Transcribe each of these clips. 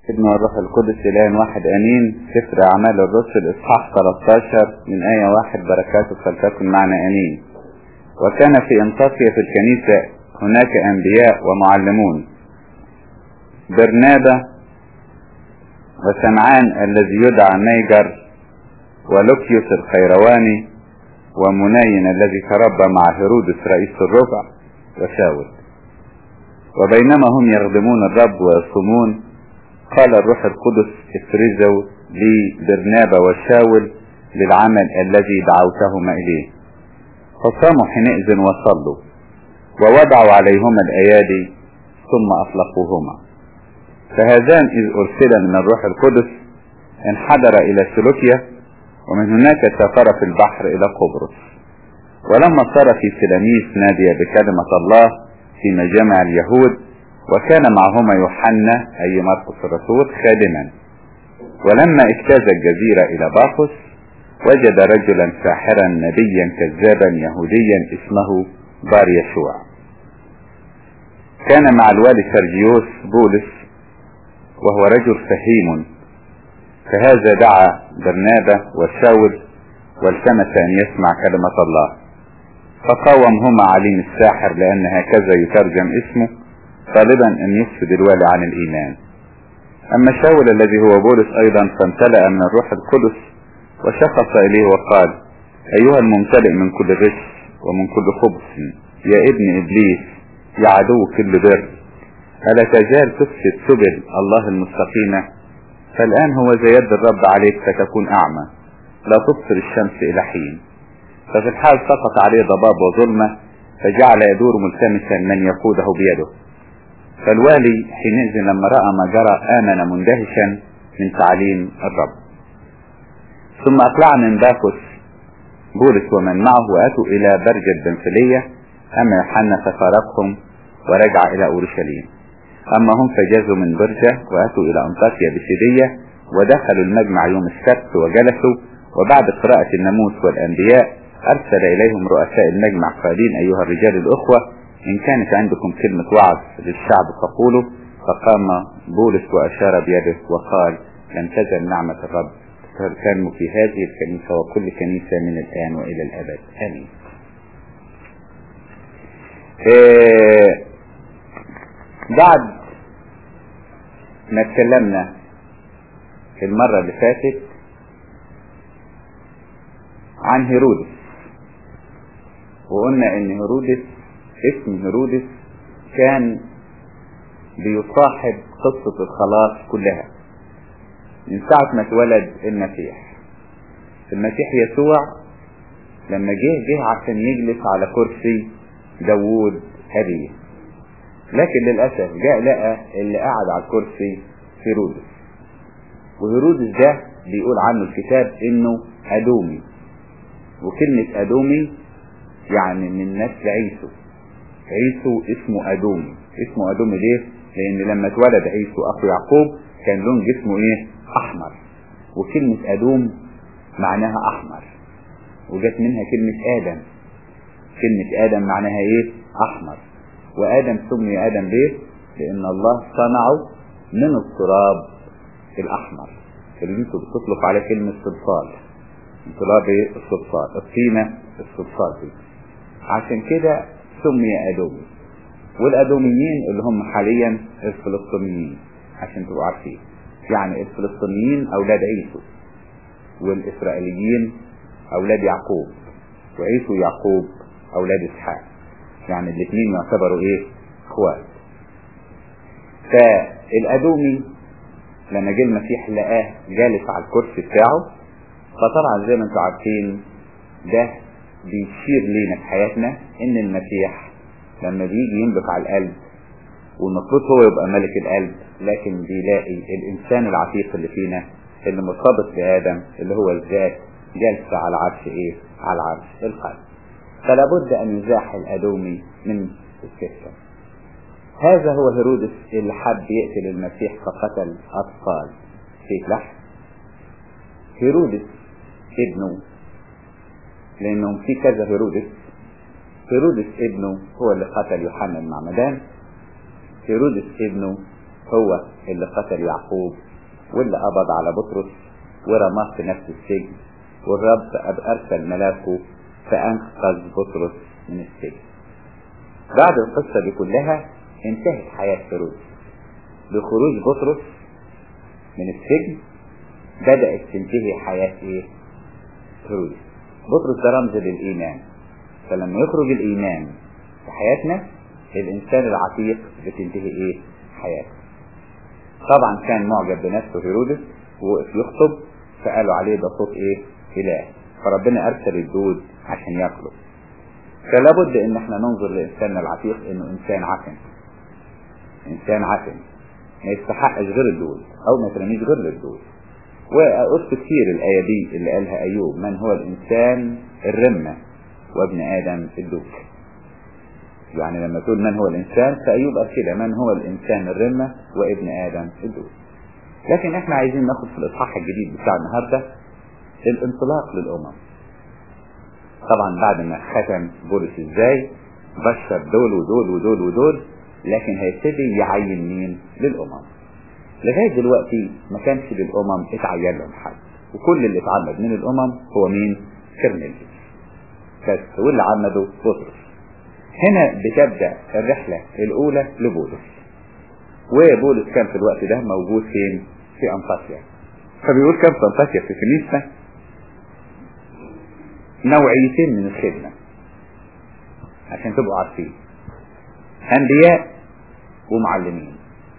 ابن الروح القدس الان واحد امين سفر اعمال الرسل اصحاح 13 من ايه واحد بركاته فلتكن معنا امين وكان في انطاكيا في الكنيسة هناك انبياء ومعلمون برنابا وسمعان الذي يدعى نيجر ولوكيوس الخيرواني ومنين الذي تربى مع هيرودس رئيس الربع وشاول وبينما هم يخدمون الرب ويصومون قال الروح القدس افرزوا لبرنابا وشاول للعمل الذي دعوتهما إليه فصاموا حينئذ وصلوا ووضعوا عليهما الأيادي ثم أطلقوهما فهذان إذ أرسل من الروح القدس انحدر إلى سلوكيا ومن هناك سافر في البحر إلى قبرص ولما صار في سلاميس نادي بكلمة الله في مجامع اليهود وكان معهما يوحنا أي مرقس الرسول خادما ولما اجتاز الجزيرة إلى باقس وجد رجلا ساحرا نبيا كذابا يهوديا اسمه بار يشوع كان مع الوالي سرجيوس بولس وهو رجل فهيم فهذا دعا برنابا وشاول والتمس أن يسمع كلمة الله فقاومهما عليم الساحر لأن هكذا يترجم اسمه طالبا أن يفسد الوالي عن الإيمان أما شاول الذي هو بولس أيضا فامتلأ من الروح القدس وشخص إليه وقال أيها الممتلئ من كل غش ومن كل خبث يا ابن إبليس يا عدو كل بر ألا تزال تفسد سبل الله المستقيمة فالآن هو زي يد الرب عليك فتكون أعمى لا تبصر الشمس إلى حين ففي الحال سقط عليه ضباب وظلمة فجعل يدور ملتمسا من يقوده بيده فالوالي حينئذ لما رأى ما جرى آمن مندهشا من تعليم الرب ثم أقلع من باكوس بولس ومن معه وأتوا إلى برجة بنفلية أما يوحنا ففارقهم ورجع إلى أورشليم أما هم فجازوا من برجة وأتوا إلى أنطاكيا بسيدية ودخلوا المجمع يوم السبت وجلسوا وبعد قراءة الناموس والأنبياء أرسل إليهم رؤساء المجمع قائلين أيها الرجال الأخوة إن كانت عندكم كلمة وعظ للشعب فقولوا فقام بولس وأشار بيده وقال لن تزل نعمة الرب تنمو في هذه الكنيسة وكل كنيسة من الآن وإلى الأبد آمين إيه بعد ما اتكلمنا المرة اللي فاتت عن هيرودس وقلنا ان هيرودس اسم هيرودس كان بيصاحب قصة الخلاص كلها من ساعة ما اتولد المسيح المسيح يسوع لما جه جه عشان يجلس على كرسي داوود أبيه لكن للأسف جاء لقى اللي قاعد على الكرسي هيرودس وهيرودس ده بيقول عنه الكتاب انه أدومي وكلمة أدومي يعني من نسل عيسو عيسو اسمه أدومي اسمه أدومي ليه؟ لأن لما اتولد عيسو أخو يعقوب كان لون جسمه إيه؟ أحمر وكلمة أدوم معناها أحمر وجت منها كلمة آدم كلمة آدم معناها إيه؟ أحمر وآدم سمي آدم ليه؟ لأن الله صنعه من التراب الأحمر اللي انتوا بتطلق عليه كلمة صلصال تراب ايه؟ الصلصال الطينة الصلصال دي عشان كده سمي أدومي والأدوميين اللي هم حاليا الفلسطينيين عشان تبقوا عارفين يعني الفلسطينيين أولاد عيسو والإسرائيليين أولاد يعقوب وعيسو يعقوب أولاد إسحاق يعني الاثنين يعتبروا ايه اخوات فالادومي لما جه المسيح لقاه جالس على الكرسي بتاعه فطبعا زي ما انتم عارفين ده بيشير لينا في حياتنا ان المسيح لما بيجي ينبق على القلب والمفروض هو يبقى ملك القلب لكن بيلاقي الانسان العتيق اللي فينا اللي مرتبط بادم اللي هو الذات جالسه على عرش ايه على عرش القلب فلا بد أن يزاح الأدومي من السكة هذا هو هيرودس اللي حب يقتل المسيح فقتل أطفال في لحم هيرودس ابنه لأنهم في كذا هيرودس هيرودس ابنه هو اللي قتل يوحنا المعمدان هيرودس ابنه هو اللي قتل يعقوب واللي قبض على بطرس ورماه في نفس السجن والرب أرسل ملاكه فأنقذ بطرس من السجن بعد القصة دي كلها انتهت حياة هيرودس بخروج بطرس من السجن بدأت تنتهي حياة ايه هيرودس بطرس ده رمز للإيمان فلما يخرج الإيمان في حياتنا الإنسان العتيق بتنتهي ايه حياته طبعا كان معجب بنفسه هيرودس ووقف يخطب فقالوا عليه ده صوت ايه اله فربنا ارسل الدود عشان ياكله فلا بد ان احنا ننظر لانساننا العتيق انه انسان عفن انسان عفن ما يستحقش غير الدود او ما ترميش غير للدود وقلت كتير الايه دي اللي قالها ايوب من هو الانسان الرمه وابن ادم الدود يعني لما تقول من هو الانسان فايوب قال كده من هو الانسان الرمه وابن ادم الدود لكن احنا عايزين ناخد في الاصحاح الجديد بتاع النهارده الانطلاق للامم طبعا بعد ما ختم بولس ازاي بشر دول ودول ودول ودول لكن هيبتدي يعين مين للامم لغايه دلوقتي ما كانش للامم اتعين لهم حد وكل اللي اتعمد من الامم هو مين كرنيليوس بس واللي عمده بطرس هنا بتبدا الرحله الاولى لبولس وبولس كان في الوقت ده موجود فين في انطاكيا فبيقول كان في انطاكيا في كنيسه نوعيتين من الخدمه عشان تبقوا عارفين انبياء ومعلمين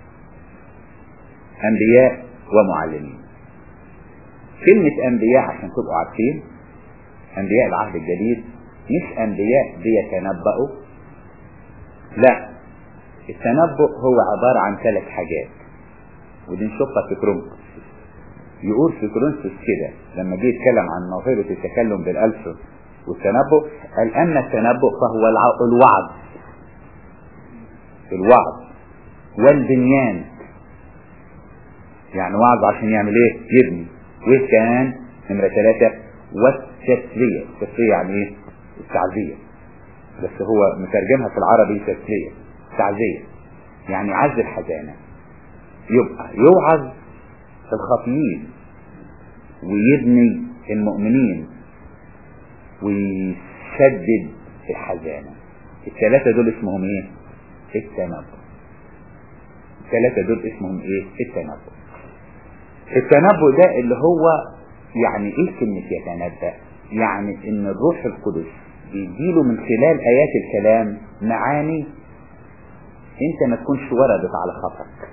انبياء ومعلمين كلمة انبياء عشان تبقوا عارفين انبياء العهد الجديد مش انبياء بيتنبأوا لا التنبؤ هو عبارة عن ثلاث حاجات ودي نشوفها في كرونكوس يقول في كرونكوس كده لما جه يتكلم عن موهبة التكلم بالألسن والتنبؤ قال أما التنبؤ فهو الوعظ الوعظ والبنيان يعني وعظ عشان يعمل ايه يبني وايه كمان نمرة ثلاثة والتسلية التسلية يعني ايه التعزية بس هو مترجمها في العربي تسلية تعزية يعني عز الحزانة يبقى يوعظ الخاطئين ويبني المؤمنين ويسدد الحزانة الثلاثة دول اسمهم ايه التنبؤ الثلاثة دول اسمهم ايه التنبؤ التنبؤ ده اللي هو يعني ايه كلمة يتنبأ يعني ان الروح القدس بيديله من خلال ايات الكلام معاني انت ما تكونش وردت على خطرك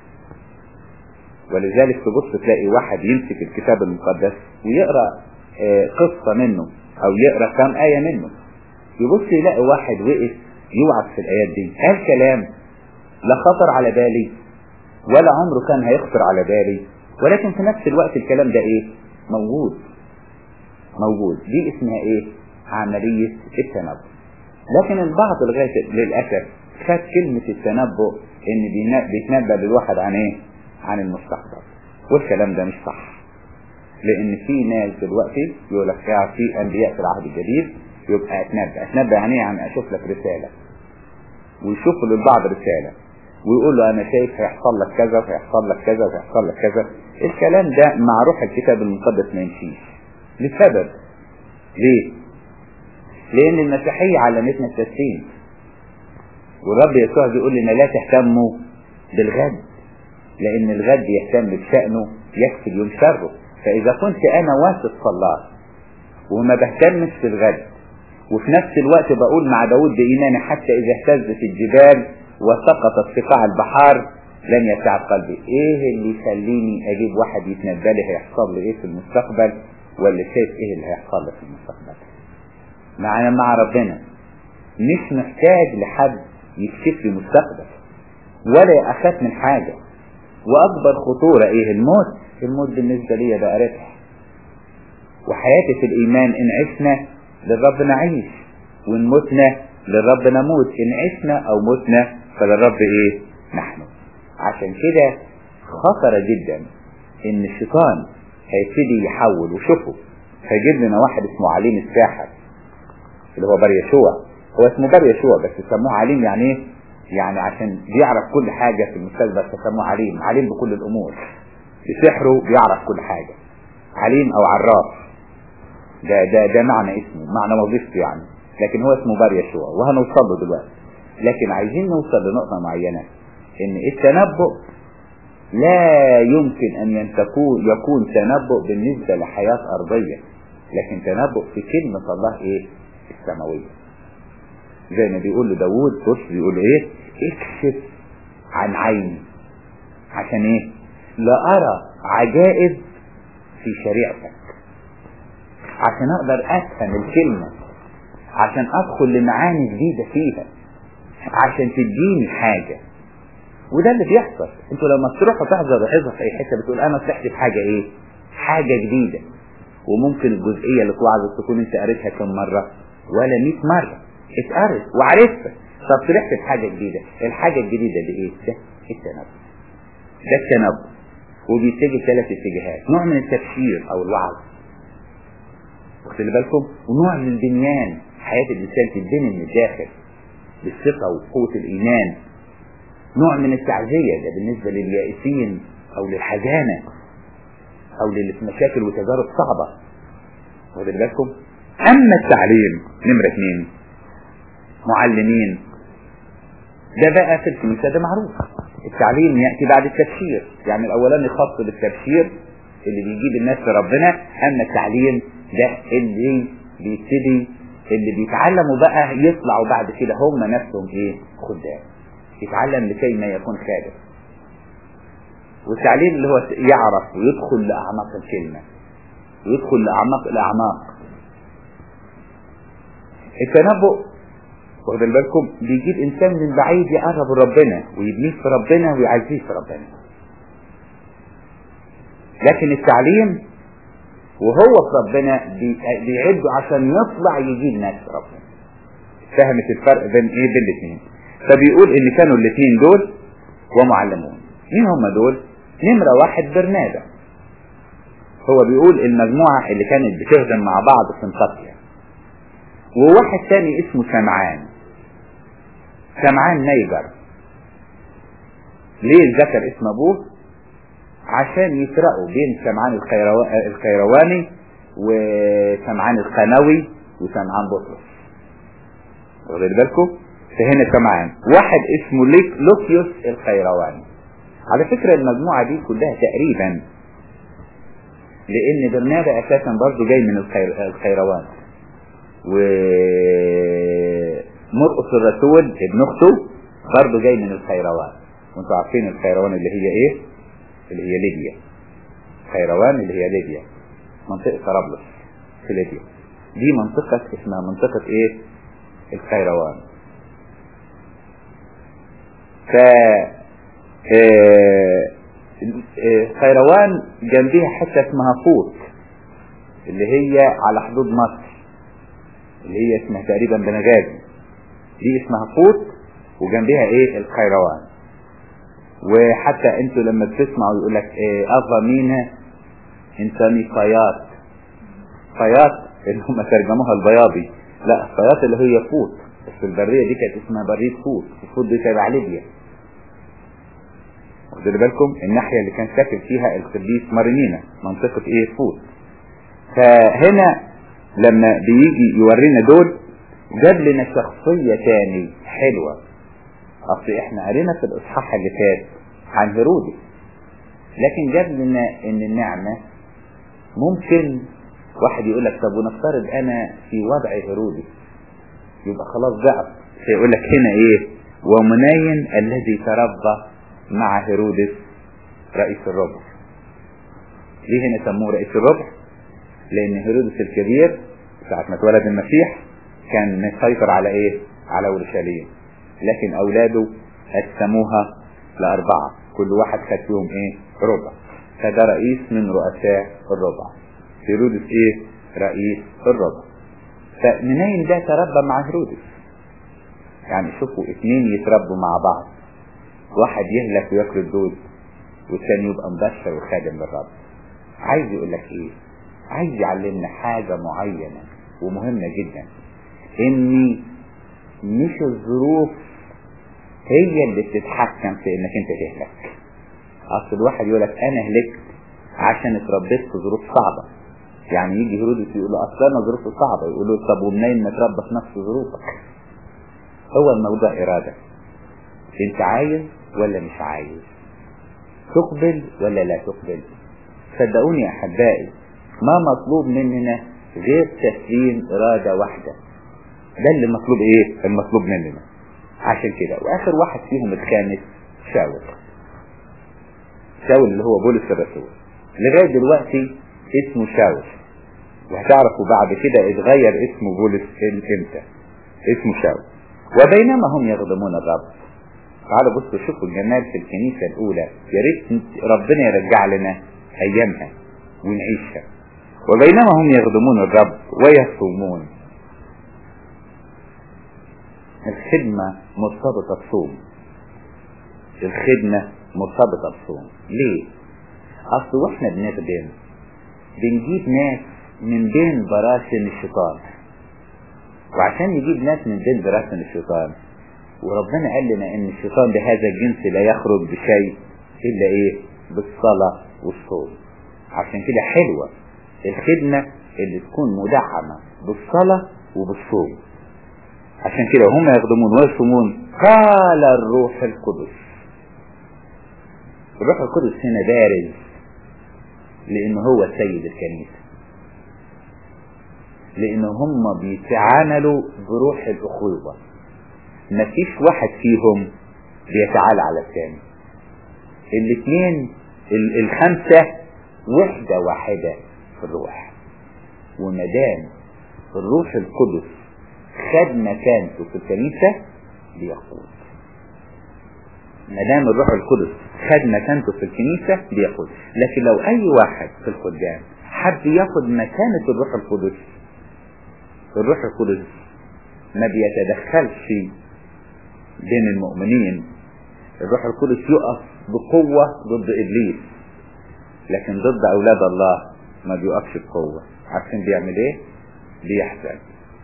ولذلك تبص تلاقي واحد يمسك الكتاب المقدس ويقرا آه قصة منه او يقرا كام آية منه يبص يلاقي واحد وقف يوعظ في الايات دي قال كلام لا خطر على بالي ولا عمره كان هيخطر على بالي ولكن في نفس الوقت الكلام ده ايه موجود موجود دي اسمها ايه عملية التنبؤ لكن البعض لغاية للأسف خد كلمة التنبؤ ان بيتنبأ بالواحد عن ايه عن المستقبل والكلام ده مش صح لان في ناس دلوقتي يقول لك في انبياء في العهد الجديد يبقى اتنبأ اتنبأ يعني ايه يعني اشوف لك رسالة ويشوف للبعض رسالة ويقول له انا شايف هيحصل لك كذا وهيحصل لك كذا وهيحصل لك كذا الكلام ده مع روح الكتاب المقدس ما يمشيش لسبب ليه لان المسيحية علمتنا التسليم والرب يسوع بيقول لنا لا تهتموا بالغد لان الغد يهتم بشأنه يكفي اليوم شره فاذا كنت انا واثق في الله وما بهتمش في الغد وفي نفس الوقت بقول مع داود بإيماني حتى إذا اهتزت الجبال وسقطت في قاع البحار لن يتعب قلبي ايه اللي يخليني اجيب واحد يتنبأ لي هيحصل لي ايه في المستقبل ولا شايف ايه اللي هيحصل لي في المستقبل معنا مع ربنا مش محتاج لحد يكشف لي مستقبل ولا اخاف من حاجة واكبر خطورة ايه الموت الموت بالنسبة لي بقى ربح وحياتي في الايمان ان عشنا للرب نعيش وان متنا للرب نموت ان عشنا او متنا فللرب ايه نحن عشان كده خطر جدا ان الشيطان هيبتدي يحول وشوفوا هيجيب لنا واحد اسمه عليم الساحر اللي هو بر يشوع هو اسمه بر يشوع بس سموه عليم يعني ايه يعني عشان بيعرف كل حاجة في المستقبل فسموه عليم عليم بكل الامور بسحره بيعرف كل حاجة عليم او عراف ده ده ده معنى اسمه معنى وظيفته يعني لكن هو اسمه بار يشوع وهنوصل له دلوقتي لكن عايزين نوصل لنقطة معينة ان التنبؤ لا يمكن ان ينتكون يكون تنبؤ بالنسبة لحياة ارضية لكن تنبؤ في كلمة الله ايه السماوية زي ما بيقول لداود بص بيقول ايه اكشف عن عيني عشان ايه لا ارى عجائب في شريعتك عشان اقدر افهم الكلمة عشان ادخل لمعاني جديدة فيها عشان تديني حاجة وده اللي بيحصل انتوا لما تروحوا تحضروا حصة في اي حتة بتقول انا طلعت بحاجة ايه حاجة جديدة وممكن الجزئية اللي توعظ تكون انت قريتها كم مرة ولا 100 مرة اتقرت وعرفتها طب طلعت بحاجة جديدة الحاجة الجديدة دي ايه ده التنبؤ ده التنبؤ وبيتجه ثلاث اتجاهات نوع من التبشير او الوعظ واخد بالكم ونوع من البنيان حياة الانسان تتبني من الداخل بالثقة وقوة الايمان نوع من التعزية ده بالنسبة لليائسين او للحزانة او للي في مشاكل وتجارب صعبة واخد بالكم اما التعليم نمرة اثنين معلمين ده بقى في الكنيسة ده معروف التعليم يأتي بعد التبشير يعني الاولاني خاص بالتبشير اللي بيجيب الناس لربنا اما التعليم ده اللي بيبتدي اللي بيتعلموا بقى يطلعوا بعد كده هم نفسهم ايه خدام يتعلم لكي ما يكون خادم والتعليم اللي هو يعرف ويدخل لأعماق الكلمة ويدخل لأعماق الأعماق التنبؤ واخد بالكم بيجيب انسان من بعيد يقرب ربنا ويبنيه في ربنا ويعزيه في ربنا لكن التعليم وهو في ربنا بيعده عشان يطلع يجيب ناس في ربنا فهمت الفرق بين ايه بين الاثنين فبيقول ان كانوا الاثنين دول ومعلمون مين هم دول نمرة واحد برنابا هو بيقول المجموعة اللي كانت بتخدم مع بعض في انطاكيا وواحد تاني اسمه سمعان سمعان نيجر ليه ذكر اسم ابوه عشان يفرقوا بين سمعان القيرواني وسمعان القنوي وسمعان بطرس واخد بالكم فهنا سمعان واحد اسمه لوكيوس القيرواني على فكرة المجموعة دي كلها تقريبا لان برنابا اساسا برضو جاي من القيروان ومرقس الرسول ابن اخته برضه جاي من الخيروان وانتوا عارفين الخيروان اللي هي ايه اللي هي ليبيا خيروان اللي هي ليبيا منطقة طرابلس في ليبيا دي منطقة اسمها منطقة ايه الخيروان ف خيروان جنبيها حتة اسمها فوت اللي هي على حدود مصر اللي هي اسمها تقريبا بنغازي دي اسمها فوت وجنبها ايه الخيروان وحتى انتوا لما بتسمعوا يقول لك ايه افا مينا انساني فياط فياط اللي هم ترجموها البياضي لا فياط اللي هي فوت بس البرية دي كانت اسمها برية فوت الفوت دي تبع ليبيا واخدين بالكم الناحية اللي كان ساكن فيها القديس مارينينا منطقة ايه فوت فهنا لما بيجي يورينا دول جاب لنا شخصية تاني حلوة اصل احنا قرينا في الاصحاح اللي فات عن هيرودس لكن جاب لنا ان النعمة ممكن واحد يقول لك طب ونفترض انا في وضع هيرودس يبقى خلاص ضعف فيقول لك هنا ايه ومناين الذي تربى مع هيرودس رئيس الربع ليه هنا سموه رئيس الربع لان هيرودس الكبير ساعة ما اتولد المسيح كان مسيطر على ايه على اورشليم لكن اولاده قسموها لاربعة كل واحد خد فيهم ايه ربع فده رئيس من رؤساء الربع هيرودس ايه رئيس الربع فمنين ده تربى مع هيرودس يعني شوفوا اتنين يتربوا مع بعض واحد يهلك وياكل الدود والتاني يبقى مبشر وخادم للرب عايز يقول لك ايه عايز يعلمنا حاجة معينة ومهمة جدا ان مش الظروف هي اللي بتتحكم في انك انت تهلك اصل الواحد يقول لك انا هلكت عشان اتربيت في ظروف صعبة يعني يجي هيرودس يقول له اصل انا ظروفي صعبة يقول له طب ومنين ما تربى في نفس ظروفك هو الموضوع ارادة انت عايز ولا مش عايز تقبل ولا لا تقبل صدقوني يا احبائي ما مطلوب مننا غير تسليم ارادة واحدة ده اللي مطلوب ايه المطلوب مننا عشان كده واخر واحد فيهم الخامس شاول شاول اللي هو بولس الرسول لغاية دلوقتي اسمه شاول وهتعرفوا بعد كده اتغير اسمه بولس امتى اسمه شاول وبينما هم يخدمون الرب تعالوا بصوا شوفوا الجمال في الكنيسة الأولى يا ريت ربنا يرجع لنا أيامها ونعيشها وبينما هم يخدمون الرب ويصومون الخدمة مرتبطة بصوم الخدمة مرتبطة بصوم ليه؟ أصل واحنا بنخدم بنجيب ناس من بين براسن الشيطان وعشان نجيب ناس من بين براسن الشيطان وربنا قال لنا ان الشيطان بهذا الجنس لا يخرج بشيء الا ايه بالصلاة والصوم عشان كده حلوة الخدمة اللي تكون مدعمة بالصلاة وبالصوم عشان كده هم يخدمون ويصومون قال الروح القدس الروح القدس هنا بارز لان هو سيد الكنيسة لان هم بيتعاملوا بروح الاخوة مفيش واحد فيهم بيتعالى على الثاني الاثنين الخمسة وحدة واحدة في الروح ومدام الروح القدس خد مكانته في الكنيسة بيقود مدام الروح القدس خد مكانته في الكنيسة بيقود لكن لو اي واحد في الخدام حب ياخد مكانة الروح القدس الروح القدس ما بيتدخلش بين المؤمنين الروح القدس يقف بقوة ضد إبليس لكن ضد أولاد الله ما بيقفش بقوة عارفين بيعمل إيه؟ بيحزن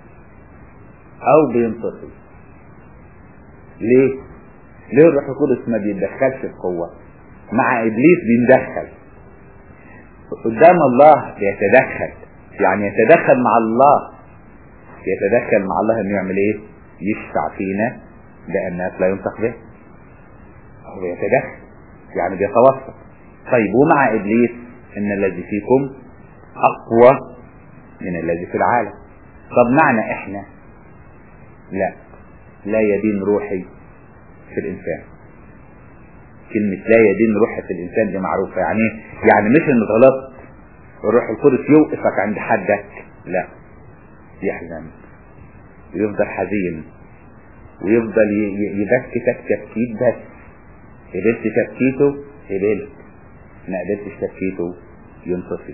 أو بينتصر ليه؟ ليه الروح القدس ما بيتدخلش بقوة؟ مع إبليس بيندخل قدام الله بيتدخل يعني يتدخل مع الله يتدخل مع الله انه يعمل ايه يشفع فينا لأنها لا ينطق به هو يتدخل يعني بيتوسط طيب ومع إبليس إن الذي فيكم أقوى من الذي في العالم طب معنى إحنا لا لا يدين روحي في الإنسان كلمة لا يدين روحي في الإنسان دي معروفة يعني يعني مش إن غلطت الروح القدس يوقفك عند حدك لا يحزن ويفضل حزين ويفضل يبكتك تبكيت بس قبلت تبكيته قبلت ما قبلتش تبكيته ينطفي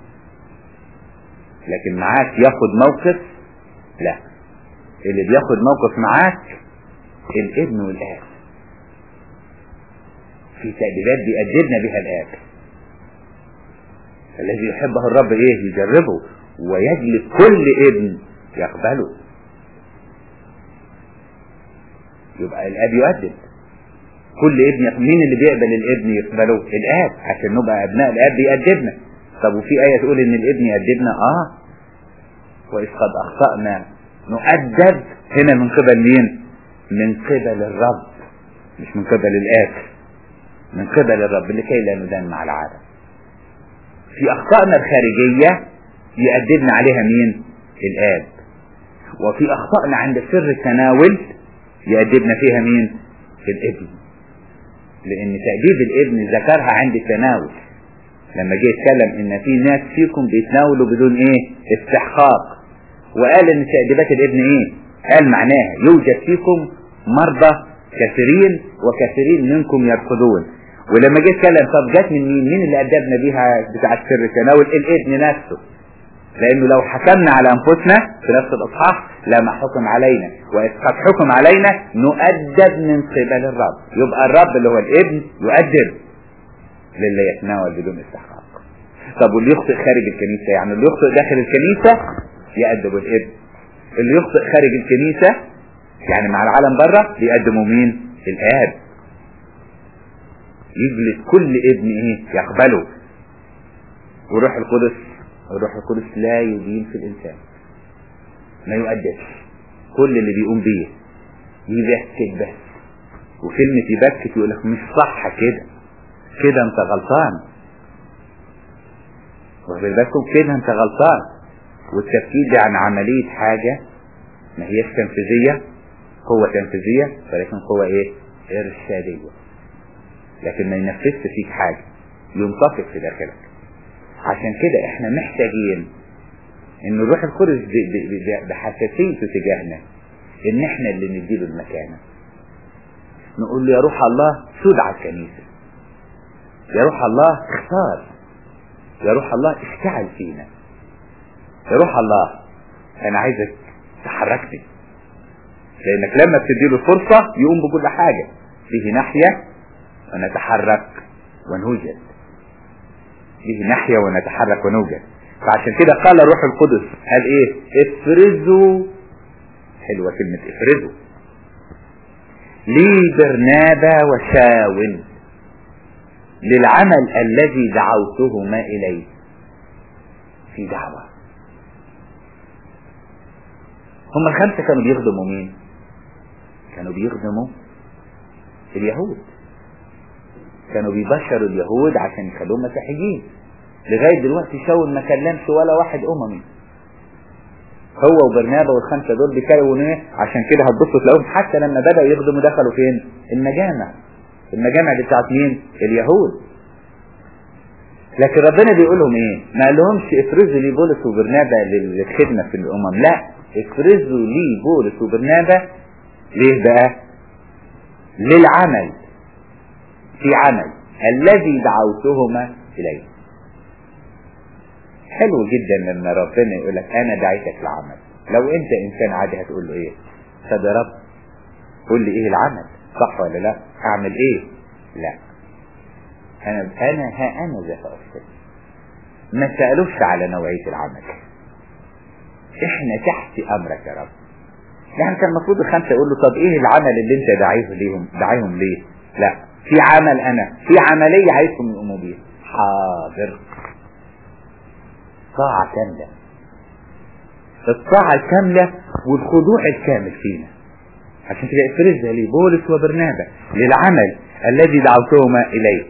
لكن معاك ياخد موقف لا اللي بياخد موقف معاك الابن والاب في تأديبات بيأدبنا بها الاب الذي يحبه الرب ايه يجربه ويجلب كل ابن يقبله يبقى الاب يؤدب كل ابن مين اللي بيقبل الابن يقبله الاب عشان نبقى ابناء الاب بيأدبنا طب وفي آية تقول ان الابن يأدبنا اه وإذ قد أخطأنا نؤدب هنا من قبل مين من قبل الرب مش من قبل الآب من قبل الرب لكي لا ندان مع العالم في أخطائنا الخارجية يأدبنا عليها مين الآب وفي أخطائنا عند سر التناول يأدبنا فيها مين الابن لأن تأديب الابن ذكرها عند التناول لما جه يتكلم ان في ناس فيكم بيتناولوا بدون ايه استحقاق وقال ان تأديبات الابن ايه قال معناها يوجد فيكم مرضى كثيرين وكثيرين منكم يرفضون ولما جه يتكلم طب جت من مين مين اللي أدبنا بيها بتاعة سر التناول الابن نفسه لانه لو حكمنا على انفسنا في نفس الاصحاح لما حكم علينا واذ قد حكم علينا نؤدب من قبل الرب يبقى الرب اللي هو الابن يؤدب للي يتناول بدون استحقاق طب واللي يخطئ خارج الكنيسة يعني اللي يخطئ داخل الكنيسة يأدب الابن اللي يخطئ خارج الكنيسة يعني مع العالم بره بيقدموا مين الآب يجلد كل ابن ايه يقبله وروح القدس الروح القدس لا يدين في الإنسان ما يؤدبش كل اللي بيقوم بيه يبكت بس وكلمة يبكت يقول لك مش صح كده كده انت غلطان واخد بالكم كده انت غلطان والتفكير ده عن عملية حاجة ما هيش تنفيذية قوة تنفيذية ولكن قوة ايه ارشادية لكن ما ينفذش فيك حاجة ينطفئ في داخلك عشان كده احنا محتاجين ان الروح القدس بحساسيته تجاهنا ان احنا اللي نديله المكانة نقول له يا روح الله سود على الكنيسة يا روح الله اختار يا روح الله اشتعل فينا يا روح الله انا عايزك تحركني لانك لما بتديله فرصة يقوم بكل حاجة فيه ناحية ونتحرك ونوجد فيه ناحية ونتحرك ونوجد فعشان كده قال الروح القدس قال ايه افرزوا حلوة كلمة افرزوا لي برنابا وشاول للعمل الذي دعوتهما إليه في دعوة هم الخمسة كانوا بيخدموا مين كانوا بيخدموا اليهود كانوا بيبشروا اليهود عشان يخلوهم مسيحيين لغاية دلوقتي شاول ما كلمش ولا واحد أممي هو وبرنابا والخمسة دول بيكلموا ايه عشان كده هتبصوا تلاقوهم حتى لما بدأوا يخدموا دخلوا فين المجامع المجامع دي بتاعت مين اليهود لكن ربنا بيقول لهم ايه ما قالهمش افرزوا لي بولس وبرنابا للخدمة في الامم لا افرزوا لي بولس وبرنابا ليه بقى للعمل في عمل الذي دعوتهما اليه حلو جدا لما ربنا يقول لك انا دعيتك لعمل لو انت انسان عادي هتقول له ايه طب يا رب قول لي ايه العمل صح ولا لا اعمل ايه لا انا انا ها انا ذا فاصل ما سالوش على نوعيه العمل احنا تحت امرك يا رب يعني كان المفروض الخمسه يقول له طب ايه العمل اللي انت داعيه ليهم داعيهم ليه لا في عمل انا في عمليه عايزكم يقوموا بيها حاضر طاعه كامله الطاعه الكامله والخضوع الكامل فينا عشان كده افرزها لي بولس وبرنابا للعمل الذي دعوتهما اليه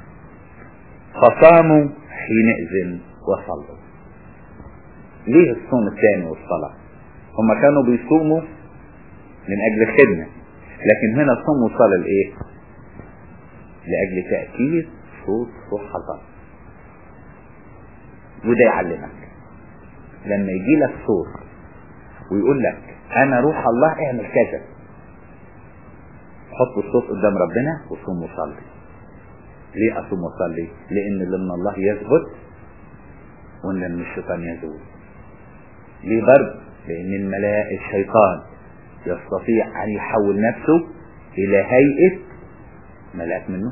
فصاموا حينئذ وصلوا ليه الصوم الثاني والصلاة هم كانوا بيصوموا من اجل الخدمة لكن هنا صوم وصلاة لايه لاجل تأكيد صوت روح الله وده يعلمك لما يجي لك صوت ويقول لك انا روح الله اعمل كذا حط الصوت قدام ربنا وصوم وصلي ليه اصوم وصلي لان اللي من الله يثبت وان من الشيطان يزول ليه برضه لان الملائكة الشيطان يستطيع ان يحول نفسه الى هيئة ملاك من نور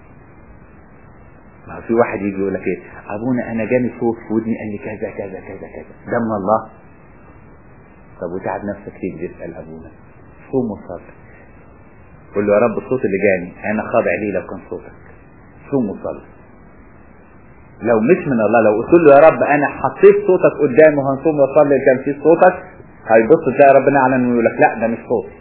ما في واحد يجي يقول لك ايه ابونا انا جاني صوت في ودني قال لي كذا كذا كذا كذا ده من الله طب وتعب نفسك ليه تسال ابونا صوم وصلي قول له يا رب الصوت اللي جاني انا خاضع ليه لو كان صوتك صوم وصلي لو مش من الله لو قلت له يا رب انا حطيت صوتك قدامي وهنصوم وصلي كان في صوتك هيبص تلاقي ربنا اعلن ويقول لك لا ده مش صوتي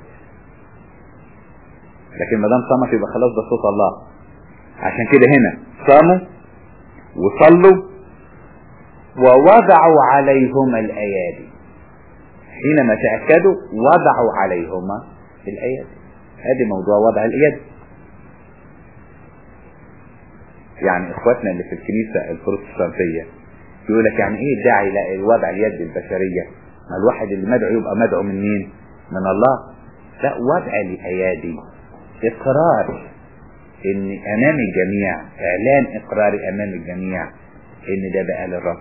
لكن ما دام صامك يبقى خلاص ده صوت الله عشان كده هنا صاموا وصلوا ووضعوا عليهما الايادي حينما تاكدوا وضعوا عليهما الايادي ادي موضوع وضع الايد يعني اخواتنا اللي في الكنيسة البروتستانتية يقول لك يعني ايه الداعي لوضع اليد البشرية ما الواحد اللي مدعو يبقى مدعو من مين من الله لا وضع الايادي اقرار ان امام الجميع اعلان اقراري امام الجميع ان ده بقى للرب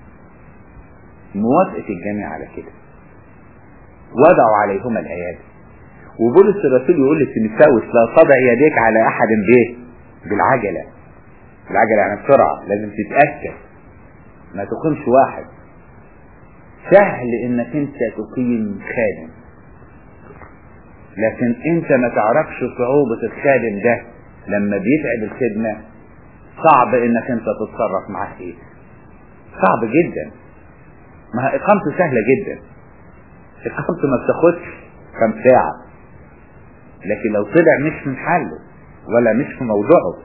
موافقة الجميع على كده وضعوا عليهما الايادي وبولس الرسول يقول لتيموثاوس لا تضع يديك على احد به بالعجله العجله يعني بسرعه لازم تتاكد ما تقيمش واحد سهل انك انت تقيم خادم لكن انت ما تعرفش صعوبة الخادم ده لما بيتعب الخدمة صعب انك انت تتصرف معاه ايه صعب جدا ما اقامته سهلة جدا اقامته ما بتاخدش كم ساعة لكن لو طلع مش من حله ولا مش في موضوعه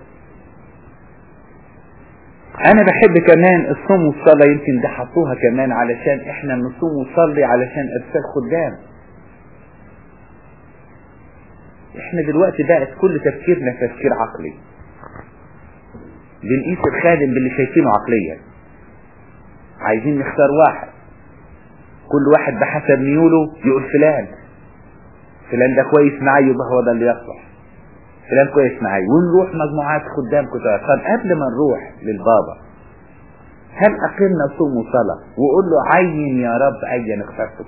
انا بحب كمان الصوم والصلاة يمكن ده حطوها كمان علشان احنا نصوم ونصلي علشان ارسال خدام احنا دلوقتي بقت كل تفكيرنا تفكير عقلي بنقيس الخادم باللي شايفينه عقليا عايزين نختار واحد كل واحد بحسب ميوله يقول فلان فلان ده كويس معايا يبقى هو ده اللي يصلح فلان كويس معايا ونروح مجموعات خدام كتار طب قبل ما نروح للبابا هل أقمنا صوم وصلاة وقول له عين يا رب أيا اخترتك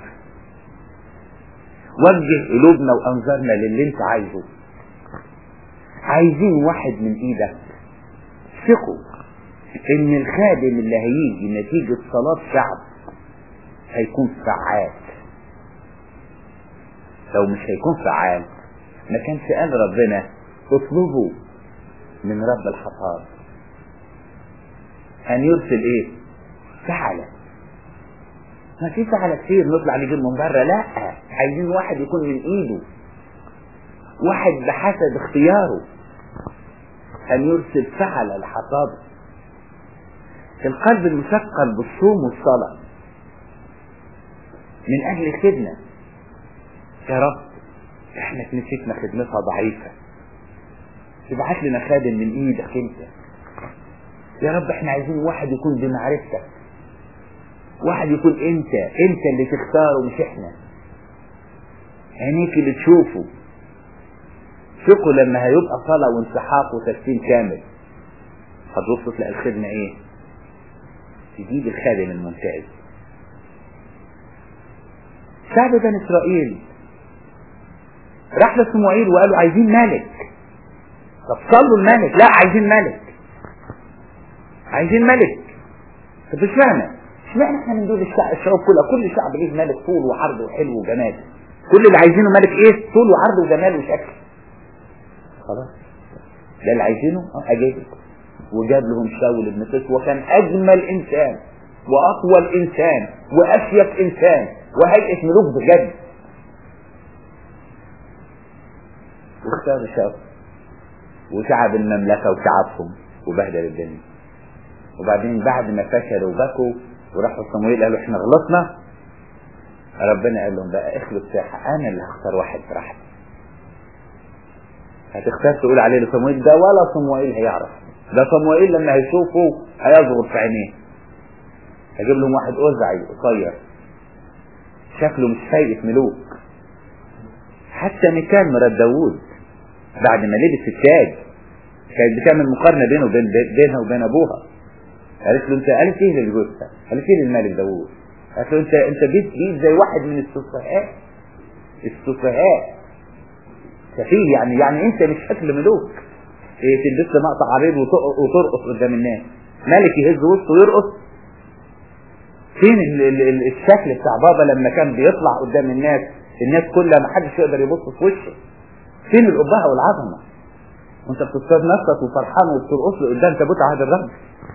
وجه قلوبنا وأنظارنا للي أنت عايزه عايزين واحد من إيدك ثقوا إن الخادم اللي هيجي نتيجة صلاة شعب هيكون فعال لو مش هيكون فعال ما كانش قال ربنا اطلبوا من رب الحصاد ان يرسل ايه فعلة ما في فعلة كتير نطلع نجيب من بره لا عايزين واحد يكون من ايده واحد بحسب اختياره ان يرسل فعلة الحصاد القلب المثقل بالصوم والصلاة من اجل الخدمة يا رب احنا كنيستنا خدمتها ضعيفة ابعت لنا خادم من ايدك انت يا رب احنا عايزين واحد يكون بمعرفتك واحد يكون انت انت اللي تختاره مش احنا عينيك اللي تشوفه ثقوا لما هيبقى صلاة وانسحاق وتسليم كامل هتبص تلاقي الخدمة ايه تجيب الخادم الممتاز شعب بني اسرائيل راح لصموئيل وقالوا عايزين ملك طب صلوا الملك لا عايزين ملك عايزين ملك طب اشمعنى اشمعنى احنا من دول الشعب الشعوب كلها كل شعب ليه ملك طول وعرض وحلو وجمال كل اللي عايزينه ملك ايه طول وعرض وجمال وشكل خلاص ده اللي عايزينه اه اجيبه وجاب لهم شاول ابن قيس وكان اجمل انسان واطول انسان واشيك انسان وهيئه ملوك بجد واختار شاول وتعب المملكة وتعبهم وبهدل الدنيا وبعدين بعد ما فشلوا وبكوا وراحوا صمويل قالوا احنا غلطنا ربنا قال لهم بقى اخلوا الساحة انا اللي هختار واحد في راحتي هتختار تقول عليه لصمويل ده ولا صموئيل هيعرف ده صموئيل لما هيشوفه هيصغر في عينيه هجيب لهم واحد أزعي قصير شكله مش فايق ملوك حتى مكان مرات داوود بعد ما لبس التاج كانت بتعمل مقارنة بينه وبين بينها وبين أبوها قالت له أنت قالت إيه لجوزها؟ قالت إيه للملك داوود؟ قالت له أنت أنت جيت جيت زي واحد من السفهاء السفهاء سفيه يعني يعني أنت مش شكل ملوك إيه تلبس مقطع عريض وترقص قدام الناس ملك يهز وسطه ويرقص فين ال ال ال الشكل بتاع بابا لما كان بيطلع قدام الناس الناس كلها ما حدش يقدر يبص في وشه فين الأبهة والعظمة وانت بتصطاد نفسك وفرحان وبترقص له قدام تابوت عهد الرب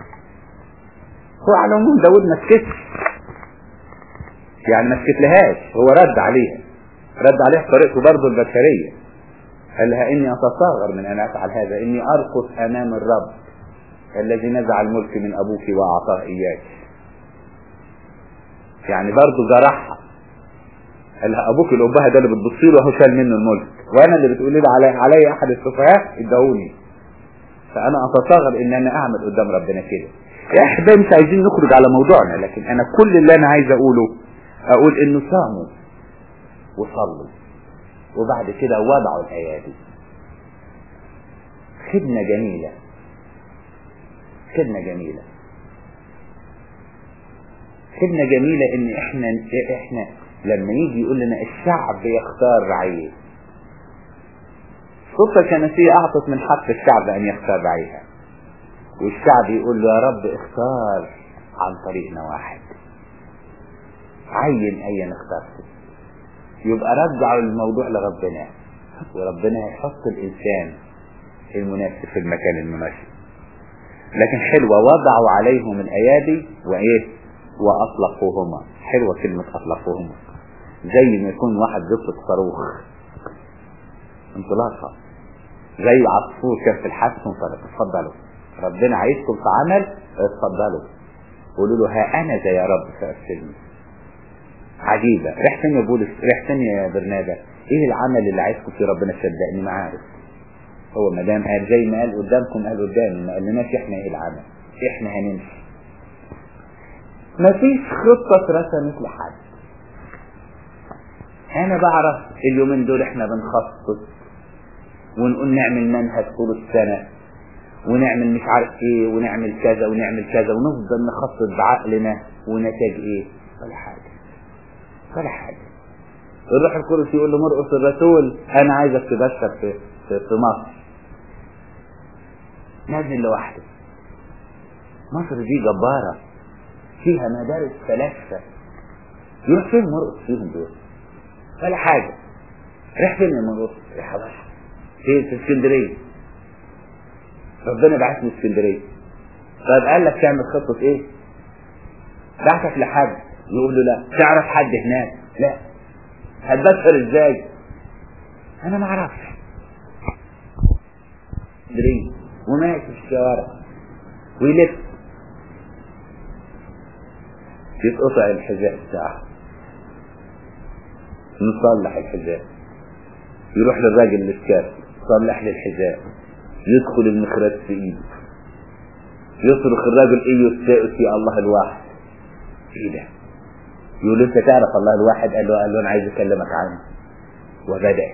هو على العموم داود ما سكتش يعني ما سكتلهاش هو رد عليها رد عليها بطريقته برضه البشرية قال لها اني اتصغر من ان افعل هذا اني ارقص امام الرب الذي نزع الملك من ابوك واعطاه اياك يعني برضه جرحها قال لها ابوك الابهه ده اللي بتبصي له اهو شال منه الملك وانا اللي بتقولي لي علي علي احد السفهاء ادهوني فانا اتصغر ان انا اعمل قدام ربنا كده يا احبابي مش عايزين نخرج على موضوعنا لكن انا كل اللي انا عايز اقوله اقول انه صاموا وصلوا وبعد كده وضعوا الايادي خدمة جميلة خدمة جميلة خدمة جميلة ان احنا احنا لما يجي يقول لنا الشعب يختار رعيه السلطة الكنسية أعطت من حق الشعب أن يختار رعيها والشعب يقول له يا رب اختار عن طريقنا واحد عين أيا اخترته يبقى رجعوا الموضوع لربنا وربنا هيحط الإنسان المناسب في المكان المناسب لكن حلوة وضعوا عليهم الأيادي وإيه وأطلقوهما حلوة كلمة أطلقوهما زي ما يكون واحد بيطلق صاروخ انطلاقة زي عصفور كان في الحبس وانطلق اتفضلوا ربنا عايزكم في عمل اتفضلوا قولوا له ها أنا زي يا رب فأرسلني عجيبة ريح فين يا بولس ريح فين يا برنابا ايه العمل اللي عايزكم فيه ربنا صدقني ما عارف هو ما دام قال زي ما قال قدامكم قال قدامي ما قالناش احنا ايه العمل احنا هنمشي مفيش خطة اترسمت لحد انا بعرف اليومين دول احنا بنخطط ونقول نعمل منهج طول السنة ونعمل مش عارف ايه ونعمل كذا ونعمل كذا ونفضل نخطط بعقلنا ونتاج ايه ولا حاجة ولا حاجة الروح القدس يقول له مرقص الرسول انا عايزك تبشر في في, في مصر نازل لوحده مصر دي جبارة فيها مدارس ثلاثة يروح فين مرقص فيهم دول ولا حاجة راح فين يا مرقص يا حبشة فين في اسكندرية ربنا بعثني اسكندرية طيب قال لك تعمل خطة ايه بعتك لحد يقول له لا تعرف حد هناك لا هتبشر ازاي انا ما اعرفش اسكندرية وماشي في الشوارع ويلف يتقطع الحذاء بتاعه نصلح الحذاء يروح للراجل الاسكاف صلح لي الحذاء يدخل المخرج في ايده يصرخ الراجل ايه يستاء يا الله الواحد ايه ده يقول انت تعرف الله الواحد قال له قال له انا عايز اكلمك عنه وبدأ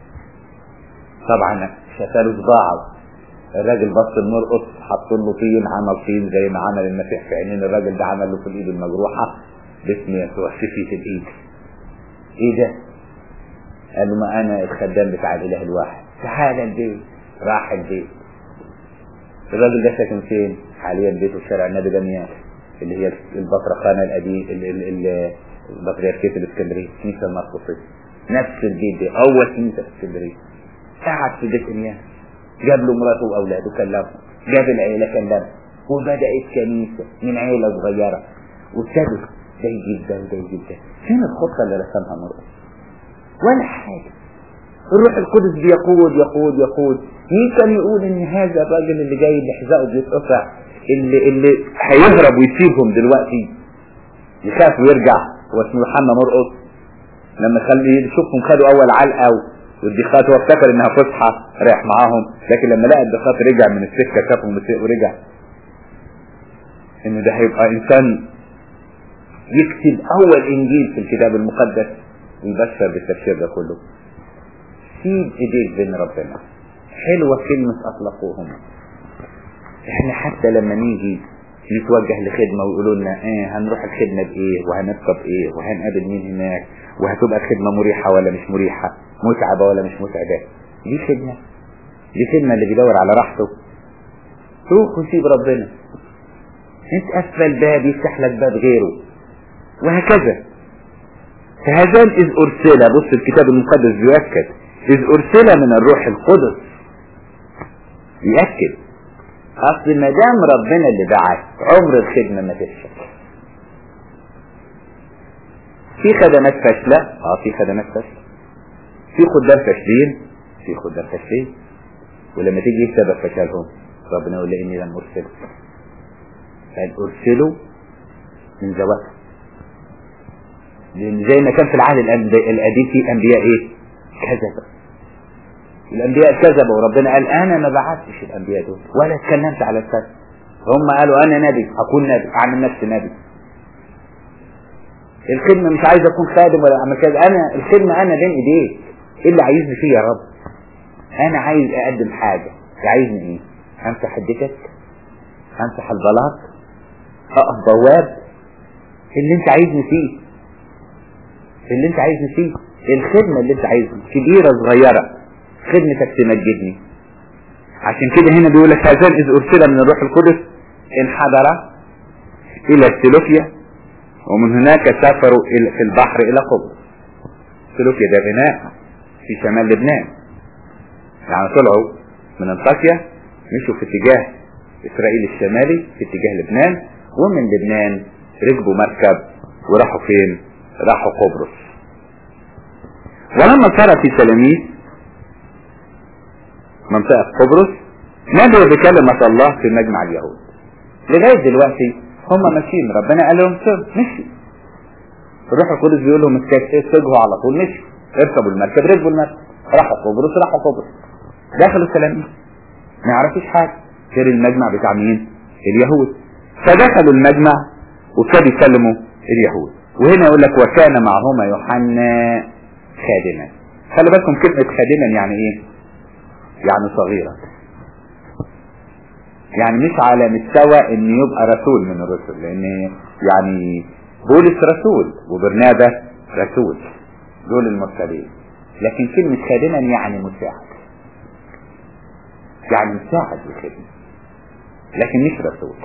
طبعا شفاله صباعه الراجل بص المرقص حط له طين عمل طين زي ما عمل المسيح في عينين الراجل ده عمل له في الايد المجروحه باسم يسوع شفيت الايد ايه ده قال له ما انا الخدام بتاع الاله الواحد تعال البيت راح البيت الراجل ده ساكن فين حاليا بيته في شارع النبي دمياط اللي هي البطرخانه القديم البطريركيه الاسكندريه كنيسه المرقصيه نفس البيت ده اول كنيسه في اسكندريه قعد في بيت انياس جاب له مراته واولاده كلمهم جاب العيله كلمهم وبدات كنيسه من عيله صغيره وابتدوا ده يجيب ده وده يجيب ده فين الخطه اللي رسمها مرقص ولا حاجه الروح القدس بيقود يقود يقود مين كان يقول ان هذا الراجل اللي جاي اللي حذاءه بيتقطع اللي اللي هيهرب ويسيبهم دلوقتي يخاف ويرجع هو اسمه يوحنا مرقص لما خلي يشوفهم خدوا اول علقه والدخات هو افتكر انها فسحه رايح معاهم لكن لما لقى الدخات رجع من السكه شافهم ورجع ان ده هيبقى انسان يكتب اول انجيل في الكتاب المقدس ويبشر بالتبشير ده كله سيب ايديك بين ربنا حلوة كلمة اطلقوهم احنا حتى لما نيجي نتوجه لخدمة ويقولوا لنا ايه هنروح الخدمة بايه وهنركب ايه وهنقابل مين هناك وهتبقى الخدمة مريحة ولا مش مريحة متعبة ولا مش متعبة دي خدمة دي خدمة اللي بيدور على راحته روح وسيب ربنا انت قفل باب يفتح لك باب غيره وهكذا فهذان إذ أرسل بص الكتاب المقدس بيؤكد إذ أرسل من الروح القدس يأكد أصل ما دام ربنا اللي بعث عمر الخدمة ما تفشل في خدمات فاشلة اه في خدمات فاشلة في خدام فاشلين في خدام فاشلين ولما تيجي يكتب فشلهم ربنا يقول لي اني لم ارسله قال ارسلوا من ذواتهم لان زي ما كان في العهد القديم في انبياء ايه كذبوا الانبياء كذبوا وربنا قال انا ما بعثتش الانبياء دول ولا اتكلمت على الكذب هم قالوا انا نبي اكون نبي اعمل نفسي نبي الخدمه مش عايز اكون خادم ولا اعمل كذا انا الخدمه انا بين ايديك ايه اللي عايزني فيه يا رب انا عايز اقدم حاجه عايزني ايه امسح الدكك امسح البلاط اقف بواب اللي انت عايزني فيه اللي انت عايزني فيه الخدمة اللي انت عايزها كبيرة صغيرة خدمتك تمجدني عشان كده هنا بيقول لك هذان اذ ارسل من الروح القدس انحدر الى السلوفيا ومن هناك سافروا في البحر الى قبرص سلوكيا ده بناء في شمال لبنان يعني طلعوا من انطاكيا مشوا في اتجاه اسرائيل الشمالي في اتجاه لبنان ومن لبنان ركبوا مركب وراحوا فين راحوا قبرص ولما صار في سلاميس منطقة قبرص نادوا بكلمة الله في مجمع اليهود لغاية دلوقتي هم ماشيين ربنا قال لهم سر مشي الروح القدس بيقول لهم اتجهوا على طول مشوا اركبوا المركب ركبوا المركب راحوا قبرص راحوا قبرص دخلوا سلاميس ما يعرفوش حاجة غير المجمع بتاع مين اليهود فدخلوا المجمع وابتدوا يسلموا اليهود وهنا يقول لك وكان معهما يوحنا خادما خلي بالكم كلمة خادما يعني ايه يعني صغيرة يعني مش على مستوى ان يبقى رسول من الرسل لان يعني بولس رسول وبرنابا رسول دول المرسلين لكن كلمة خادما يعني مساعد يعني مساعد للخدمة لكن مش رسول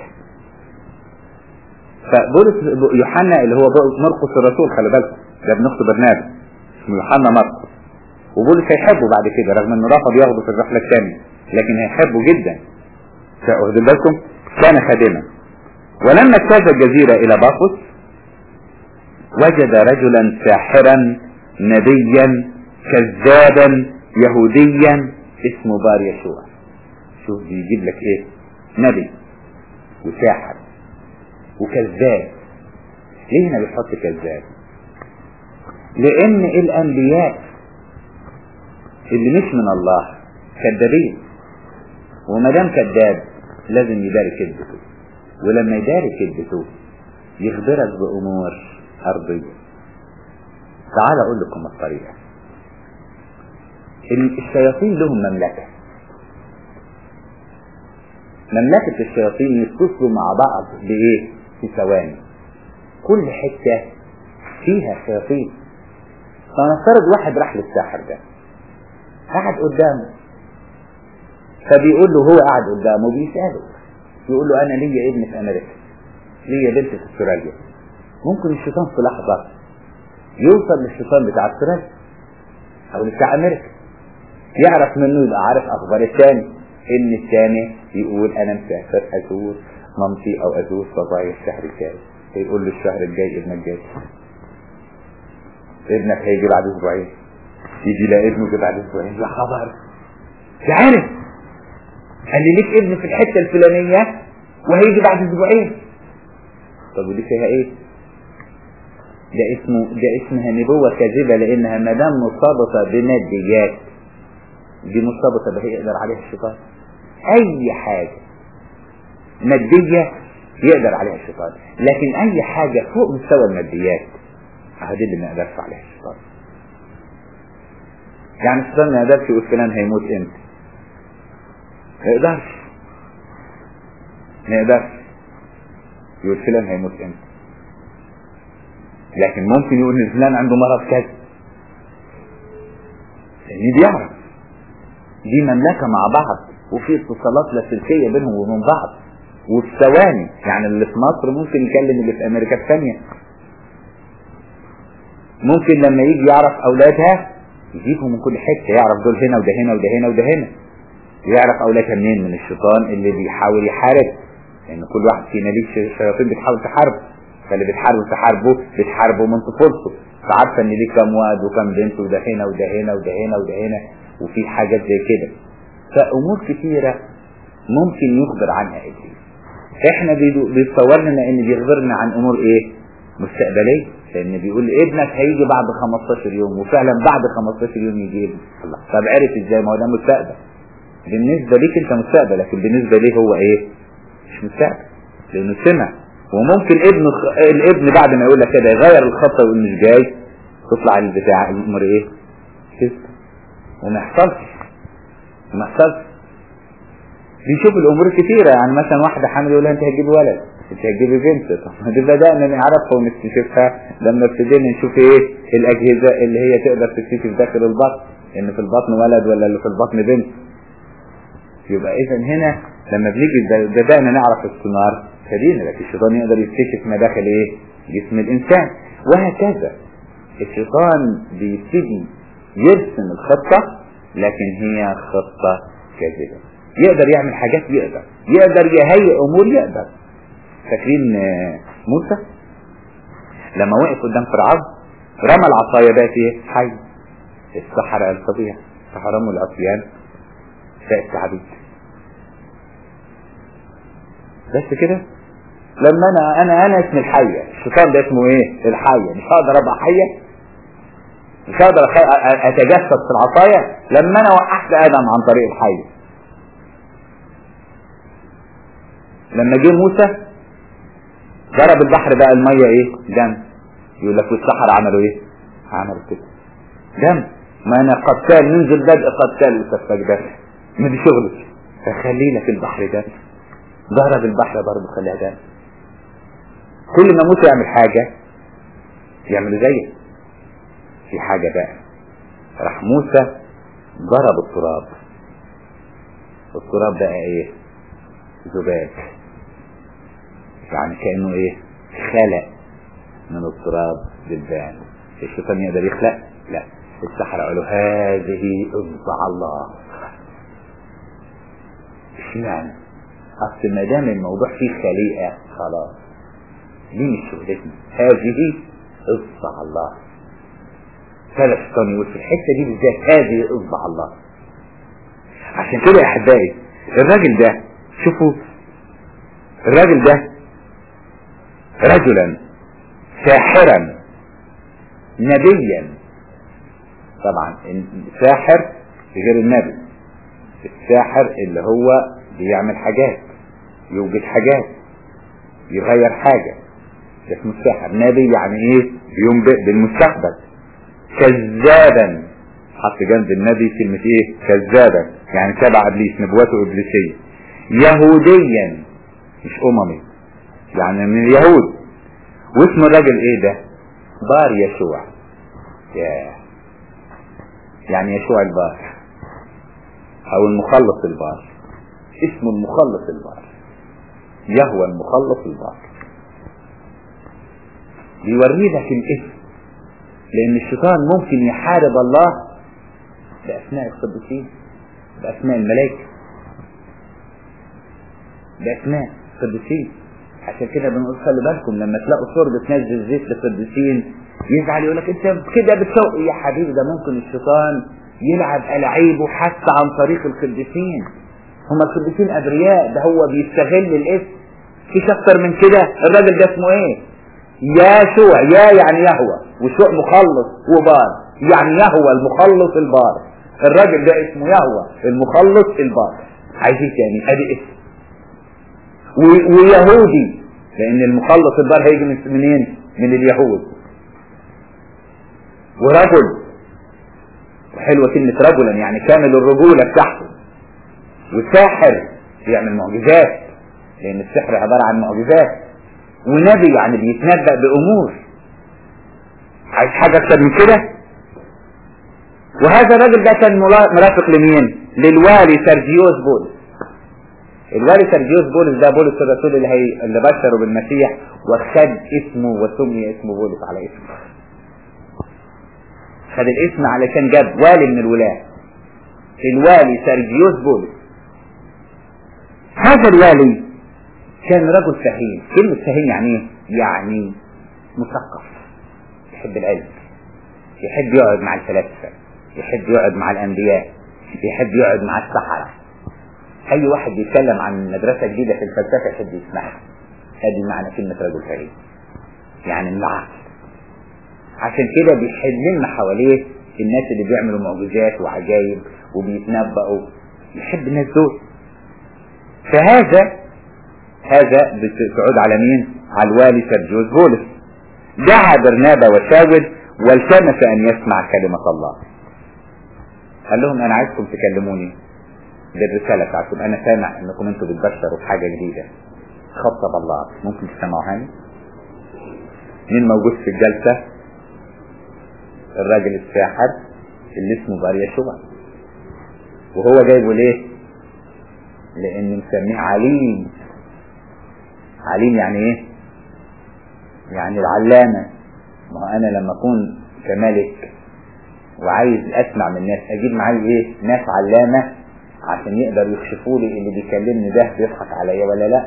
فبولس يوحنا اللي هو مرقس الرسول خلي بالكم ده ابن اخت برنابا اسمه يوحنا مرقس وبولس هيحبه بعد كده رغم انه رفض ياخده في الرحله الثانيه لكن هيحبه جدا واخدين بالكم كان خادما ولما اجتاز الجزيره الى باقوس وجد رجلا ساحرا نبيا كذابا يهوديا اسمه بار يشوع شوف بيجيب لك ايه نبي وساحر وكذاب ليه هنا بيحط كذاب لان الانبياء اللي مش من الله كذابين وما دام كذاب لازم يداري كذبته ولما يداري كذبته يخبرك بامور ارضيه تعال اقول لكم الطريقه الشياطين لهم مملكه مملكه الشياطين يتصلوا مع بعض بايه في ثواني كل حته فيها شياطين فنفترض واحد راح للساحر ده قاعد قدامه فبيقول له هو قاعد قدامه بيسأله بيقول له انا ليا ابن في امريكا ليا بنت في استراليا ممكن الشيطان في لحظة يوصل للشيطان بتاع استراليا او بتاع امريكا يعرف منه يبقى عارف اخبار الثاني ان الثاني يقول انا مسافر ازور مامتي او ازور بابايا الشهر الجاي فيقول له الشهر الجاي ابنك جاي ابنك هيجي بعد اسبوعين يجي لا ابنه بعد اسبوعين لا خبر عارف قال لي ليك ابن في الحته الفلانيه وهيجي بعد اسبوعين طب ودي فيها ايه ده اسمه ده اسمها نبوة كاذبة لانها ما دام مرتبطة بماديات دي مرتبطة بها يقدر عليها الشيطان اي حاجة مادية يقدر عليها الشيطان لكن اي حاجة فوق مستوى الماديات هذه اللي ما يقدرش عليها الشيطان يعني الشيطان ما يقدرش يقول فلان هيموت امتى ما يقدرش ما يقدرش يقول فلان هيموت امتى لكن ممكن يقول ان فلان عنده مرض كذا لان بيعرف دي مملكه مع بعض وفي اتصالات لاسلكيه بينهم وبين بعض وفي ثواني يعني اللي في مصر ممكن يكلم اللي في امريكا الثانيه ممكن لما يجي يعرف اولادها يجيبهم من كل حته يعرف دول هنا وده هنا وده هنا وده هنا يعرف اولادها منين من الشيطان اللي بيحاول يحارب لان كل واحد فينا ليه شياطين بتحاول تحاربه فاللي بتحاربه تحاربه بتحاربه من طفولته فعارفه ان ليه كام واد وكام بنت وده هنا وده هنا وده هنا وده هنا وفي حاجات زي كده فامور كثيره ممكن يخبر عنها ابليس احنا بيتصور لنا ان بيخبرنا عن امور ايه مستقبليه لان بيقول ابنك هيجي بعد 15 يوم وفعلا بعد 15 يوم يجي ابنك الله طب عرف ازاي ما هو ده مستقبل بالنسبه ليك انت مستقبل لكن بالنسبه ليه هو ايه مش مستقبل لانه سمع وممكن ابن الابن بعد ما يقول لك كده يغير الخطه ويقول مش جاي تطلع البتاع الامر ايه كذب وما يحصلش ما يحصلش بيشوف الامور كتيرة يعني مثلا واحدة حامل يقول لها انت هتجيبي ولد انت هتجيبي بنت طب دي بدأنا نعرفها ونكتشفها لما ابتدينا نشوف ايه الاجهزة اللي هي تقدر تكتشف داخل البطن ان في البطن ولد ولا اللي في البطن بنت يبقى اذا هنا لما بنيجي بدأنا نعرف السونار ابتدينا لكن الشيطان يقدر يكتشف ما داخل ايه جسم الانسان وهكذا الشيطان بيبتدي يرسم الخطة لكن هي خطة كاذبة يقدر يعمل حاجات يقدر يقدر يهيئ امور يقدر فاكرين موسى لما وقف قدام فرعون رمى العصاية بقت ايه حي السحرة الفظيع فحرموا العصيان بقت عبيد بس كده لما انا انا انا اسمي الحية الشيطان ده اسمه ايه الحية مش هقدر ابقى حية مش هقدر اتجسد في العصاية لما انا وقعت ادم عن طريق الحية لما جه موسى ضرب البحر بقى المية ايه دم يقول لك والسحر عملوا ايه عملوا كده دم ما انا قتال ننزل بدء قتال وسفك دم ما دي شغلك فخلي لك البحر دم ضرب البحر برضه خليها دم كل ما موسى يعمل حاجة يعمل زيه في حاجة بقى راح موسى ضرب التراب التراب بقى ايه ذباب يعني كأنه ايه خلق من التراب بالبان الشيطان يقدر يخلق لا السحرة قالوا هذه اصبع الله اشمعنى اصل ما دام الموضوع فيه خليقة خلاص دي مش شغلتنا هذه اصبع الله كان الشيطان يقول في الحتة دي بالذات هذه اصبع الله عشان كده يا احبائي الراجل ده شوفوا الراجل ده رجلا ساحرا نبيا طبعا الساحر غير النبي الساحر اللي هو بيعمل حاجات يوجد حاجات يغير حاجة اسمه الساحر نبي يعني ايه بينبئ بالمستقبل كذابا حط جنب النبي كلمة ايه كذابا يعني تبع ابليس نبوته ابليسية يهوديا مش اممي يعني من اليهود واسم الراجل ايه ده بار يشوع ياه يعني يشوع البار او المخلص البار اسمه المخلص البار يهوى المخلص البار بيوري لك الاسم لان الشيطان ممكن يحارب الله باسماء القديسين باسماء الملائكه باسماء القديسين عشان كده بنقول خلي بالكم لما تلاقوا صور بتنزل زيت للقديسين يزعل يقول لك انت كده بتسوق يا حبيبي ده ممكن الشيطان يلعب ألعيبه حتى عن طريق القديسين هم القديسين أبرياء ده هو بيستغل الاسم فيش أكتر من كده الراجل ده اسمه إيه؟ يشوع يا يعني يهوى وشوع مخلص وبار يعني يهوى المخلص البار الراجل ده اسمه يهوى المخلص البار عايز ايه تاني ادي اسم ويهودي لان المخلص البار هيجي من منين من اليهود ورجل وحلوة كلمة رجلا يعني كامل الرجولة بتاعته وساحر بيعمل معجزات لان السحر عبارة عن معجزات ونبي يعني بيتنبأ بأمور عايز حاجة أكتر من كده وهذا الراجل ده كان مرافق لمين للوالي سرجيوس بولس الوالي سرجيوس بولس ده بولس الرسول اللي, هي اللي بشره بالمسيح وخد اسمه وسمي اسمه بولس على اسمه خد الاسم علشان جاب والي من الولاة الوالي سرجيوس بولس هذا الوالي كان رجل فهيم كلمة فهيم يعني ايه؟ يعني مثقف يحب العلم يحب يقعد مع الفلاسفة يحب يقعد مع الأنبياء يحب يقعد مع السحرة أي واحد بيتكلم عن مدرسة جديدة في الفلسفة يحب يسمعها هذه معنى كلمة رجل فهيم يعني من العقل عشان كده بيحللنا حواليه الناس اللي بيعملوا معجزات وعجائب وبيتنبأوا يحب الناس دول فهذا هذا بتعود على مين على الوالي سرجيوس بولس دعا برنابا وشاول والتمس ان يسمع كلمة الله قال لهم انا عايزكم تكلموني بالرسالة بتاعتكم انا سامع انكم انتوا بتبشروا بحاجة جديدة خاصة بالله ممكن تسمعوها مين موجود في الجلسة الراجل الساحر اللي اسمه باريا شبع وهو جايبه ليه لان مسميه عليم عليم يعني ايه يعني العلامة ما هو انا لما اكون كملك وعايز اسمع من الناس اجيب معايا ايه ناس علامة عشان يقدر يكشفوا لي اللي بيكلمني ده بيضحك عليا ولا لا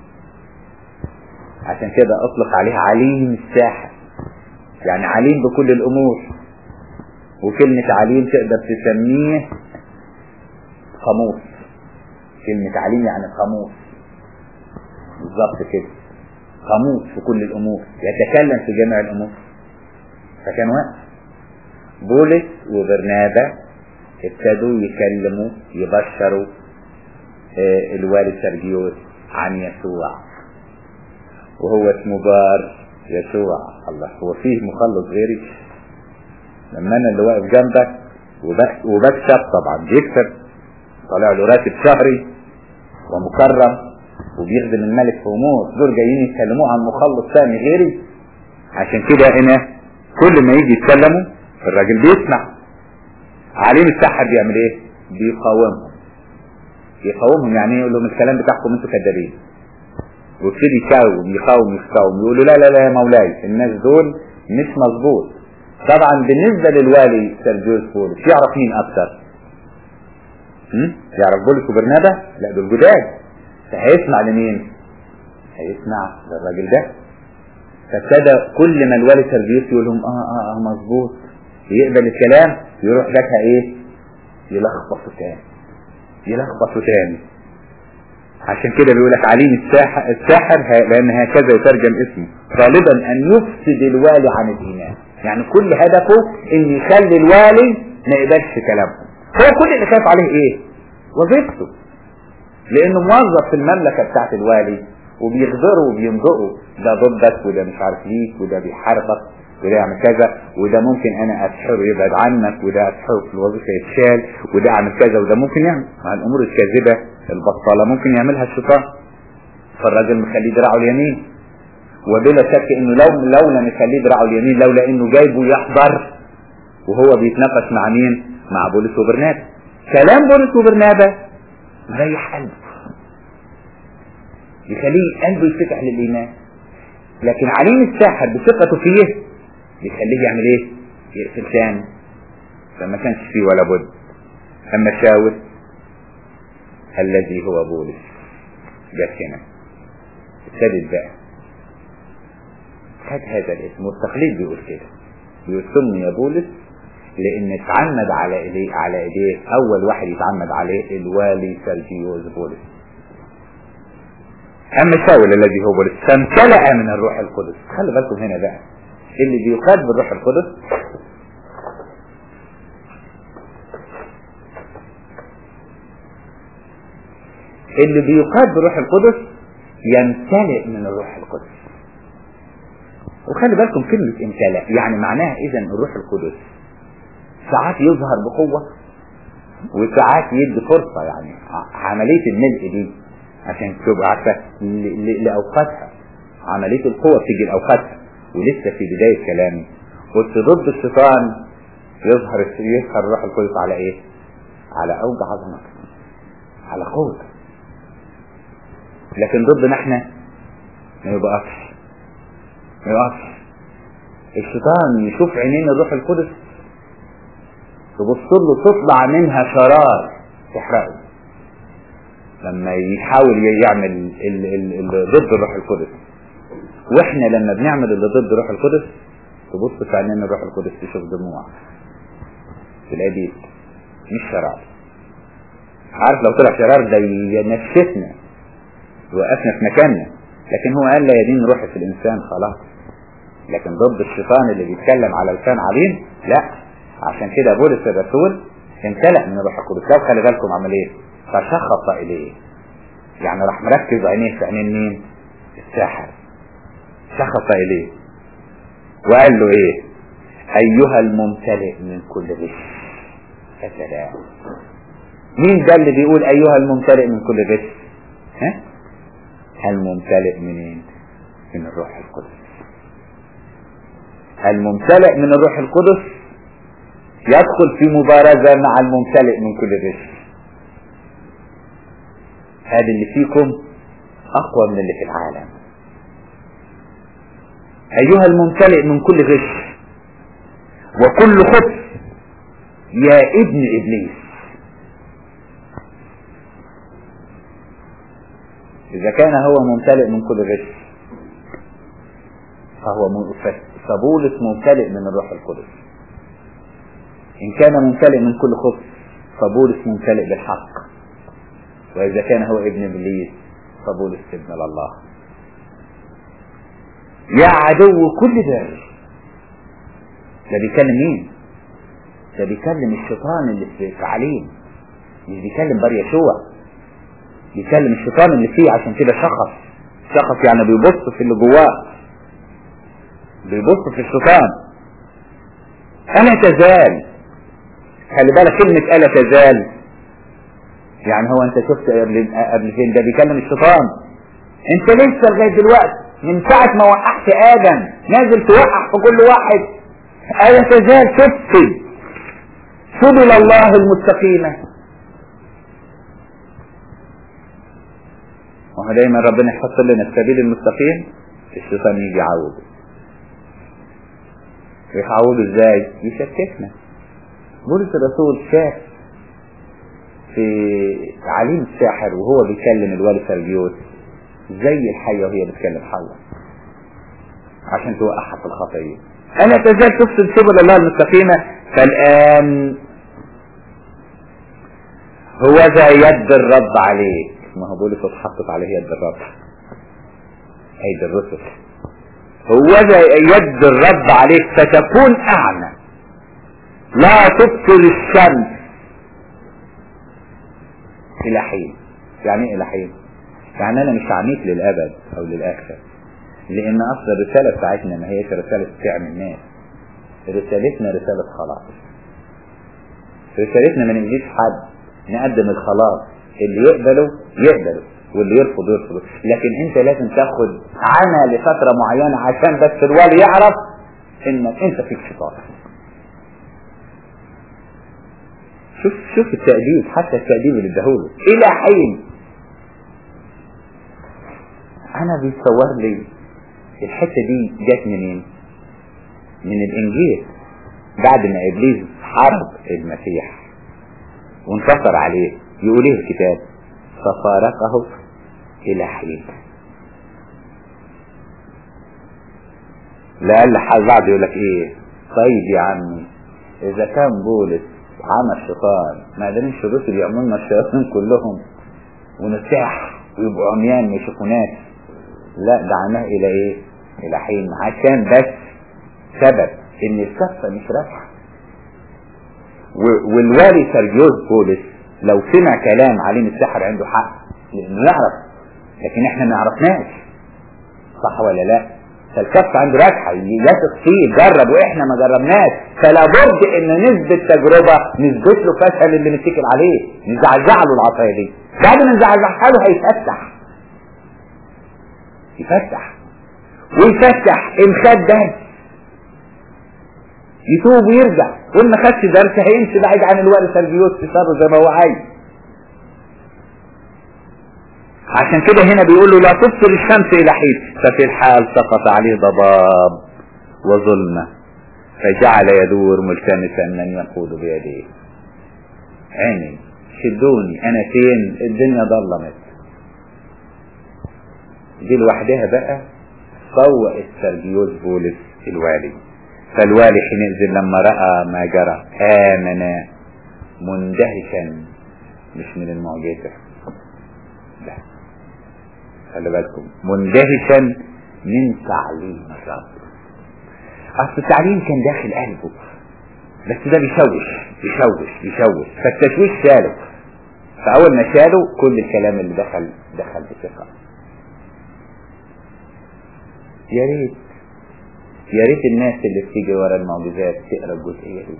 عشان كده اطلق عليه عليم الساحر يعني عليم بكل الامور وكلمة عليم تقدر تسميه قاموس كلمة عليم يعني قاموس بالظبط كده قاموس في كل الامور يتكلم في جميع الامور فكان وقت بولس وبرنابا ابتدوا يكلموا يبشروا اه الوالد سرجيوس عن يسوع وهو اسمه بار يسوع الله هو فيه مخلص غيري لما انا اللي واقف جنبك وبكسب طبعا بيكسب طالع له راتب شهري ومكرم وبيخدم الملك في امور دول جايين يتكلموا عن مخلص ثاني غيري عشان كده هنا كل ما يجي يتكلموا الراجل بيسمع عليم السحر بيعمل ايه بيقاومهم يقاومهم يعني ايه يقول لهم الكلام بتاعكم انتوا كدابين ويبتدي يقاوم يقاوم يقاوم يقولوا لا لا لا يا مولاي الناس دول مش مظبوط طبعا بالنسبة للوالي سيرجيوس بولس يعرف مين اكتر يعرف بولس وبرنابا لا دول جداد فهيسمع لمين هيسمع للراجل ده فابتدى كل ما الوالي سيرجيوس يقول لهم اه اه اه مظبوط يقبل الكلام يروح جاتها ايه يلخبطوا تاني يلخبطوا تاني عشان كده بيقول لك عليم الساحر, الساحر لان هكذا يترجم اسمه طالبا ان يفسد الوالي عن الايمان يعني كل هدفه ان يخلي الوالي ما يقبلش كلامهم هو كل اللي خايف عليه ايه وظيفته لانه موظف في المملكه بتاعت الوالي وبيغدروا وبيمضقوا ده ضدك وده مش عارف ليك وده بيحاربك وده يعمل كذا وده ممكن انا اسحره يبعد عنك وده اسحره في الوظيفه يتشال وده اعمل كذا وده ممكن يعمل مع الامور الكاذبه البطاله ممكن يعملها الشيطان فالراجل مخليه دراعه اليمين وبلا شك انه لو لو لم يخليه دراعه اليمين لولا انه جايبه يحضر وهو بيتناقش مع مين؟ مع بولس وبرنابا كلام بولس وبرنابا مريح قلبه يخليه قلبه يفتح للايمان لكن عليم الساحر بثقته فيه بيخليه يعمل ايه يقفل تاني فما كانش فيه ولا بد اما شاول الذي هو بولس جت هنا ابتدت بقى خد هذا الاسم والتقليد بيقول كده بيقول سمي بولس لان اتعمد على ايديه على ايديه اول واحد يتعمد عليه الوالي سيرجيوس بولس اما شاول الذي هو بولس فامتلأ من الروح القدس خلي بالكم هنا بقى اللي بيقاد بالروح القدس اللي بيقاد بالروح القدس يمتلئ من الروح القدس وخلي بالكم كلمة امتلأ يعني معناها اذا الروح القدس ساعات يظهر بقوة وساعات يدي فرصة يعني عملية الملء دي عشان تبقى عارفة لأوقاتها عملية القوة بتيجي لأوقاتها ولسه في بداية كلامي قلت ضد الشيطان يظهر يظهر الروح القدس على ايه؟ على اوج عظمته على قوته لكن ضدنا احنا ما يبقاش ما يبقاش الشيطان يشوف عينين الروح القدس تبص له تطلع منها شرار تحرقه لما يحاول يعمل ال ال ال ضد الروح القدس واحنا لما بنعمل اللي ضد روح القدس تبص في عينين الروح القدس تشوف دموع تلاقي دي مش شرار عارف لو طلع شرار ده ينشفنا يوقفنا في مكاننا لكن هو قال لا يدين روح في الانسان خلاص لكن ضد الشيطان اللي بيتكلم على لسان عليم لا عشان كده بولس الرسول امتلأ من الروح القدس لو خلي بالكم عمل ايه فشخص اليه يعني راح مركز عينيه في عينين مين الساحر شخص اليه وقال له ايه ايها الممتلئ من كل غش السلام مين ده اللي بيقول ايها الممتلئ من كل غش ها الممتلئ منين من الروح القدس الممتلئ من الروح القدس يدخل في مبارزة مع الممتلئ من كل غش هذا اللي فيكم اقوى من اللي في العالم ايها الممتلئ من كل غش وكل خبث يا ابن ابليس اذا كان هو ممتلئ من كل غش فهو فبولس ممتلئ من الروح القدس ان كان ممتلئ من كل خبث فبولس ممتلئ بالحق واذا كان هو ابن ابليس فبولس ابن لله يا عدو كل بر ده بيكلم مين ده بيكلم الشيطان اللي في عليه مش بيكلم بر يشوع بيكلم الشيطان اللي فيه عشان كده شخص شخص يعني بيبص في اللي جواه بيبص في الشيطان ألا تزال خلي بالك كلمة ألا تزال يعني هو أنت شفت قبل قبل فين ده بيكلم الشيطان أنت لسه لغاية دلوقتي من ساعة ما وقعت آدم نازل توقع في كل واحد ألا تزال تفسد سبل الله المستقيمة وهو دايما ربنا يحط لنا السبيل المستقيم الشيطان يجي يعوضه يعوضه ازاي يشككنا بولس الرسول شاف في عليم الساحر وهو بيكلم الوالد سرجيوس زي الحية وهي بتكلم حواء عشان توقعها في الخطية ألا تزال تفسد سبل الله المستقيمة فالآن هو ذا يد الرب عليك ما هو بولس اتحطت عليه يد الرب ايدي الرسل هو ذا يد الرب عليك فتكون اعمى لا تبصر الشمس الى حين يعني ايه الى حين يعني انا مش عميك للابد او للاخر لان اصل الرساله بتاعتنا ما هيش رساله تعمل ناس رسالتنا رساله خلاص رسالتنا ما نجيش حد نقدم الخلاص اللي يقبله يقبله واللي يرفض يرفض لكن انت لازم تاخد عمى لفترة معينة عشان بس الوالي يعرف انك انت فيك شيطان شوف شوف التأديب حتى التأديب اللي اداهوله الى حين انا بيتصور لي الحتة دي جت منين من الانجيل بعد ما ابليس حرب المسيح وانتصر عليه يقول ايه الكتاب ففارقه الى حين لأقل حال بعض يقول لك ايه طيب يا عمي اذا كان بولس عمى الشيطان ما قادرينش الرسل يأمرنا الشياطين كلهم ونرتاح ويبقوا عميان ما يشوفوناش لا دعناه الى ايه الى حين عشان بس سبب ان الكفة مش راجعه والوالي سرجيوس بولس لو سمع كلام عليم السحر عنده حق لانه يعرف لكن احنا ما عرفناش صح ولا لا فالكف عنده راجحة يثق فيه جرب واحنا ما جربناش فلا بد ان نثبت تجربة نثبت له فشل اللي نتكل عليه نزعزع له العصاية دي بعد ما نزعزعها له هيفتح يفتح ويفتح ان خد درس يتوب ويرجع وان ما خدش درس هيمشي بعيد عن الوالد سلبيوت في شره زي ما هو عايز عشان كده هنا بيقول له لا تبصر الشمس الى حين ففي الحال سقط عليه ضباب وظلمة فجعل يدور ملتمسا من يقود بيده عيني شدوني انا فين الدنيا ظلمت دي لوحدها بقى فوق السرجيوس بولس الوالي فالوالي حينئذ لما رأى ما جرى آمن مندهشا مش من المعجزة لا خلي بالكم مندهشا من تعليم الرب اصل التعليم كان داخل قلبه بس ده بيشوش بيشوش بيشوش فالتشويش شاله فاول ما شاله كل الكلام اللي دخل دخل بثقه يا ريت يا ريت الناس اللي بتيجي ورا المعجزات تقرا الجزئيه دي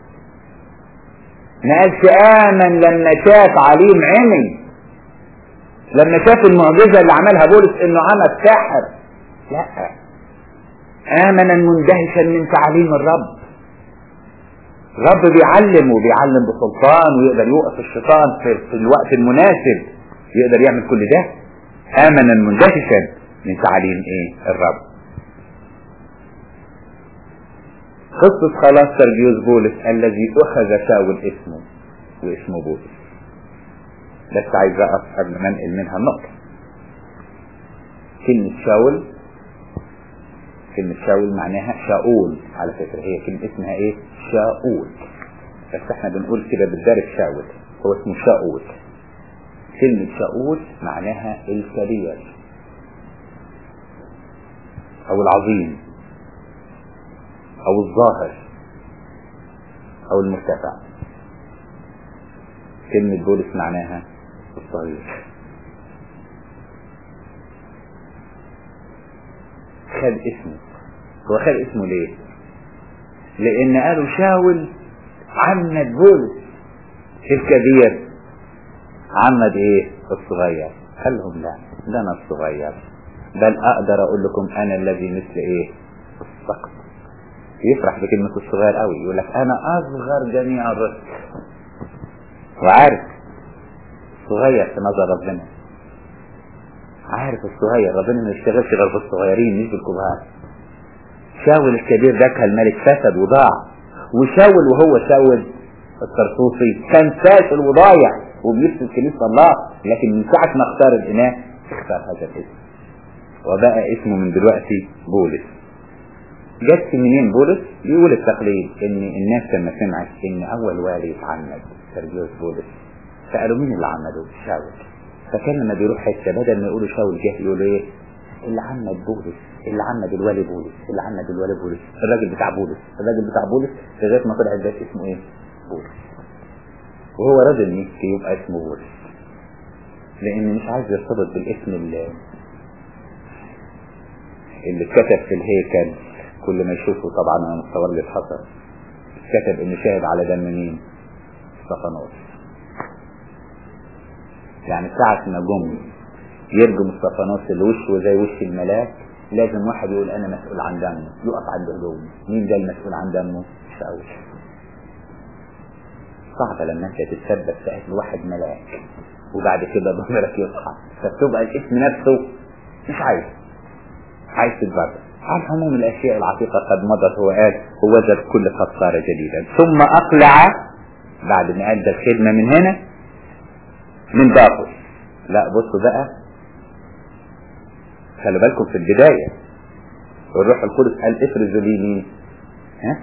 ما قالش امن لما شاف عليم عمي لما شاف المعجزه اللي عملها بولس انه عمل ساحر لا امنا مندهشا من تعليم الرب الرب بيعلم وبيعلم بسلطان ويقدر يوقف الشيطان في, في الوقت المناسب يقدر يعمل كل ده امنا مندهشا من تعليم ايه الرب قصة خلاص سرجيوس بولس الذي أخذ شاول اسمه واسمه بولس بس عايز أقف قبل ما انقل منها النقطة كلمة شاول كلمة شاول معناها شاول على فكرة هي كلمة اسمها ايه شاول بس احنا بنقول كده بالدارج شاول هو اسمه شاول كلمة شاول معناها الكبير او العظيم او الظاهر او المرتفع كلمة بولس معناها الصغير خد اسمه هو خد اسمه ليه لان قالوا شاول عمد بولس الكبير عمد ايه الصغير قال لهم لا ده انا الصغير بل اقدر اقول لكم انا الذي مثل ايه السقط يفرح بكلمة الصغير قوي يقول لك انا اصغر جميع الرسل وعارف صغير في نظر ربنا عارف الصغير ربنا ما يشتغلش غير بالصغيرين مش بالكبار شاول الكبير ده كان الملك فسد وضاع وشاول وهو شاول الطرطوسي كان فاشل وضايع وبيفسد كنيسة الله لكن من ساعة ما اختار الإناء اختار هذا الاسم وبقى اسمه من دلوقتي بولس جت منين بولس بيقول التقليد ان الناس لما سمعت ان اول والي يتعمد سرجيوس بولس سألوا مين اللي عمده شاول فكان لما بيروح حته بدل ما يقولوا شاول جه يقولوا ايه اللي عمد بولس اللي عمد الوالي بولس اللي عمد الوالي بولس الراجل بتاع بولس الراجل بتاع بولس لغايه ما طلع الباس اسمه ايه بولس وهو راجل نفسي يبقى اسمه بولس لان مش عايز يرتبط بالاسم اللي اللي اتكتب في الهيكل كل ما يشوفه طبعا انا متصور لي الحصر كتب انه شاهد على دم مين صفنوس يعني ساعة ما جم يرجم الصفنوس اللي وشه زي وش الملاك لازم واحد يقول انا مسؤول عن دمه يقف عند هدومه مين ده المسؤول عن دمه شاول صعبة لما انت تتثبت في اهل واحد ملاك وبعد كده ضميرك يصحى فبتبقى الاسم نفسه مش عايز عايز تتبرر عن عموم الاشياء العتيقة قد مضت هو قال هو ذا كل قد صار جديدا ثم اقلع بعد ما ادى الخدمة من هنا من باطل لا بصوا بقى خلي بالكم في البداية الروح القدس قال افرزوا لي مين ها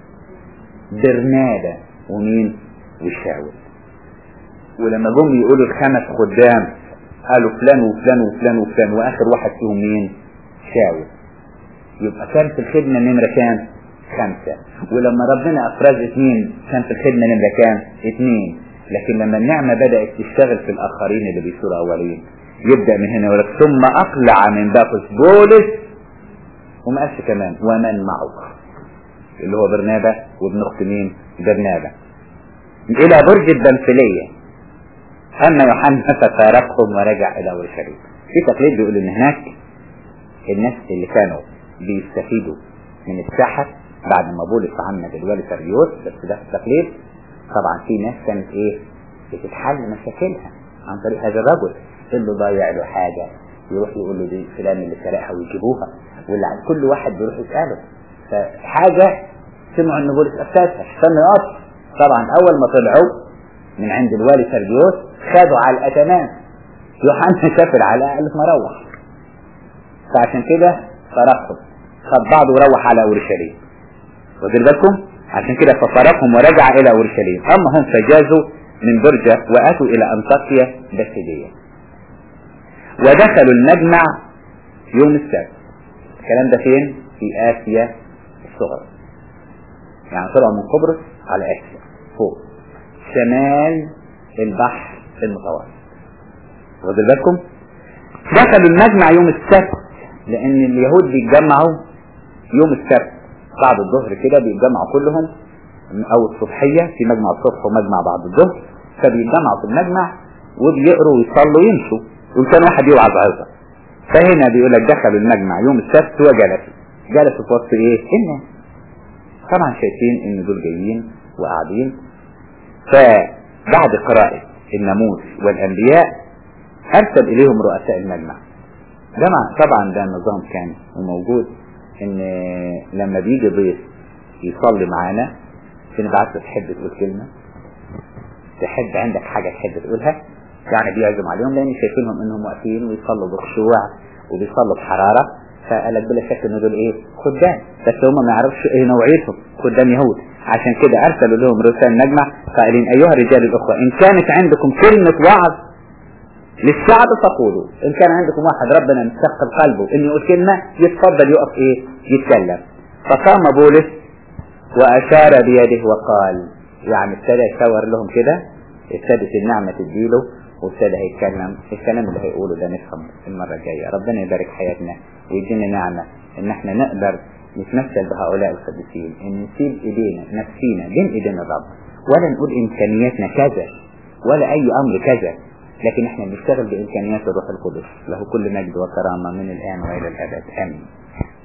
برنابة ومين وشاول ولما جم يقولوا الخمس خدام قالوا فلان وفلان وفلان وفلان واخر واحد فيهم مين شاول يبقى كان في الخدمة نمرة كام خمسة ولما ربنا افرز اثنين كان في الخدمة نمرة كام اثنين لكن لما النعمة بدأت تشتغل في الآخرين اللي بيصيروا أولين يبدأ من هنا يقول ثم أقلع من باقس بولس وما قالش كمان ومن معه اللي هو برنابة وابن أخت مين برنابة إلى برج البنفلية أما يوحنا ففارقهم ورجع إلى أورشليم في تقليد بيقول إن هناك الناس اللي كانوا بيستفيدوا من الساحة بعد ما بولس عمد الوالي سريوس بس ده في التقليد طبعا في ناس كانت ايه بتتحل مشاكلها عن طريق هذا الرجل اللي ضايع له حاجة يروح يقول له دي فلان اللي سرقها ويجيبوها واللي عن كل واحد بيروح يسأله فحاجة سمعوا ان بولس افسدها استنى يقف طبعا اول ما طلعوا من عند الوالي سرجيوس خدوا على الاتمام يوحنا شاف العلاء قال ما روح فعشان كده فرقهم خد بعضه وروح على اورشليم واخدين بالكم عشان كده ففرقهم ورجع الى اورشليم اما هم فجازوا من برجة واتوا الى انطاكيا بسيدية ودخلوا المجمع يوم السبت الكلام ده فين في اسيا الصغرى يعني طلعوا من قبرص على اسيا فوق شمال البحر المتوسط واخدين بالكم دخلوا المجمع يوم السبت لان اليهود بيتجمعوا يوم السبت بعد الظهر كده بيتجمعوا كلهم او الصبحية في مجمع الصبح ومجمع بعد الظهر فبيتجمعوا في المجمع وبيقروا ويصلوا ويمشوا وكان واحد يوعظ عظة فهنا بيقول لك دخلوا المجمع يوم السبت وجلسوا جلسوا في وسط ايه؟ الناس طبعا شايفين ان دول جايين وقاعدين فبعد قراءة الناموس والانبياء ارسل اليهم رؤساء المجمع ده طبعا ده النظام كان وموجود ان لما بيجي ضيف يصلي معانا بنبعت له تحب تقول كلمة تحب عندك حاجة تحب تقولها يعني بيعزم عليهم لان شايفينهم انهم واقفين ويصلوا بخشوع وبيصلوا بحرارة فقال لك بلا شك ان دول ايه خدام بس هم ما يعرفش ايه نوعيتهم خدام يهود عشان كده ارسلوا لهم رسالة نجمع قائلين ايها الرجال الاخوة ان كانت عندكم كلمة وعظ للشعب فقولوا ان كان عندكم واحد ربنا مستقل قلبه انه يقول كلمة يتفضل يقف ايه يتكلم فقام بولس واشار بيده وقال يعني ابتدى يشاور لهم كده ابتدت النعمة تديله وابتدى يتكلم الكلام اللي هيقوله ده نفهم المرة الجاية ربنا يبارك حياتنا ويدينا نعمة ان احنا نقدر نتمثل بهؤلاء القديسين ان نسيب ايدينا نفسينا بين ايدين الرب ولا نقول امكانياتنا كذا ولا اي امر كذا لكن احنا بنشتغل بامكانيات الروح القدس له كل مجد وكرامة من الان والى الابد امين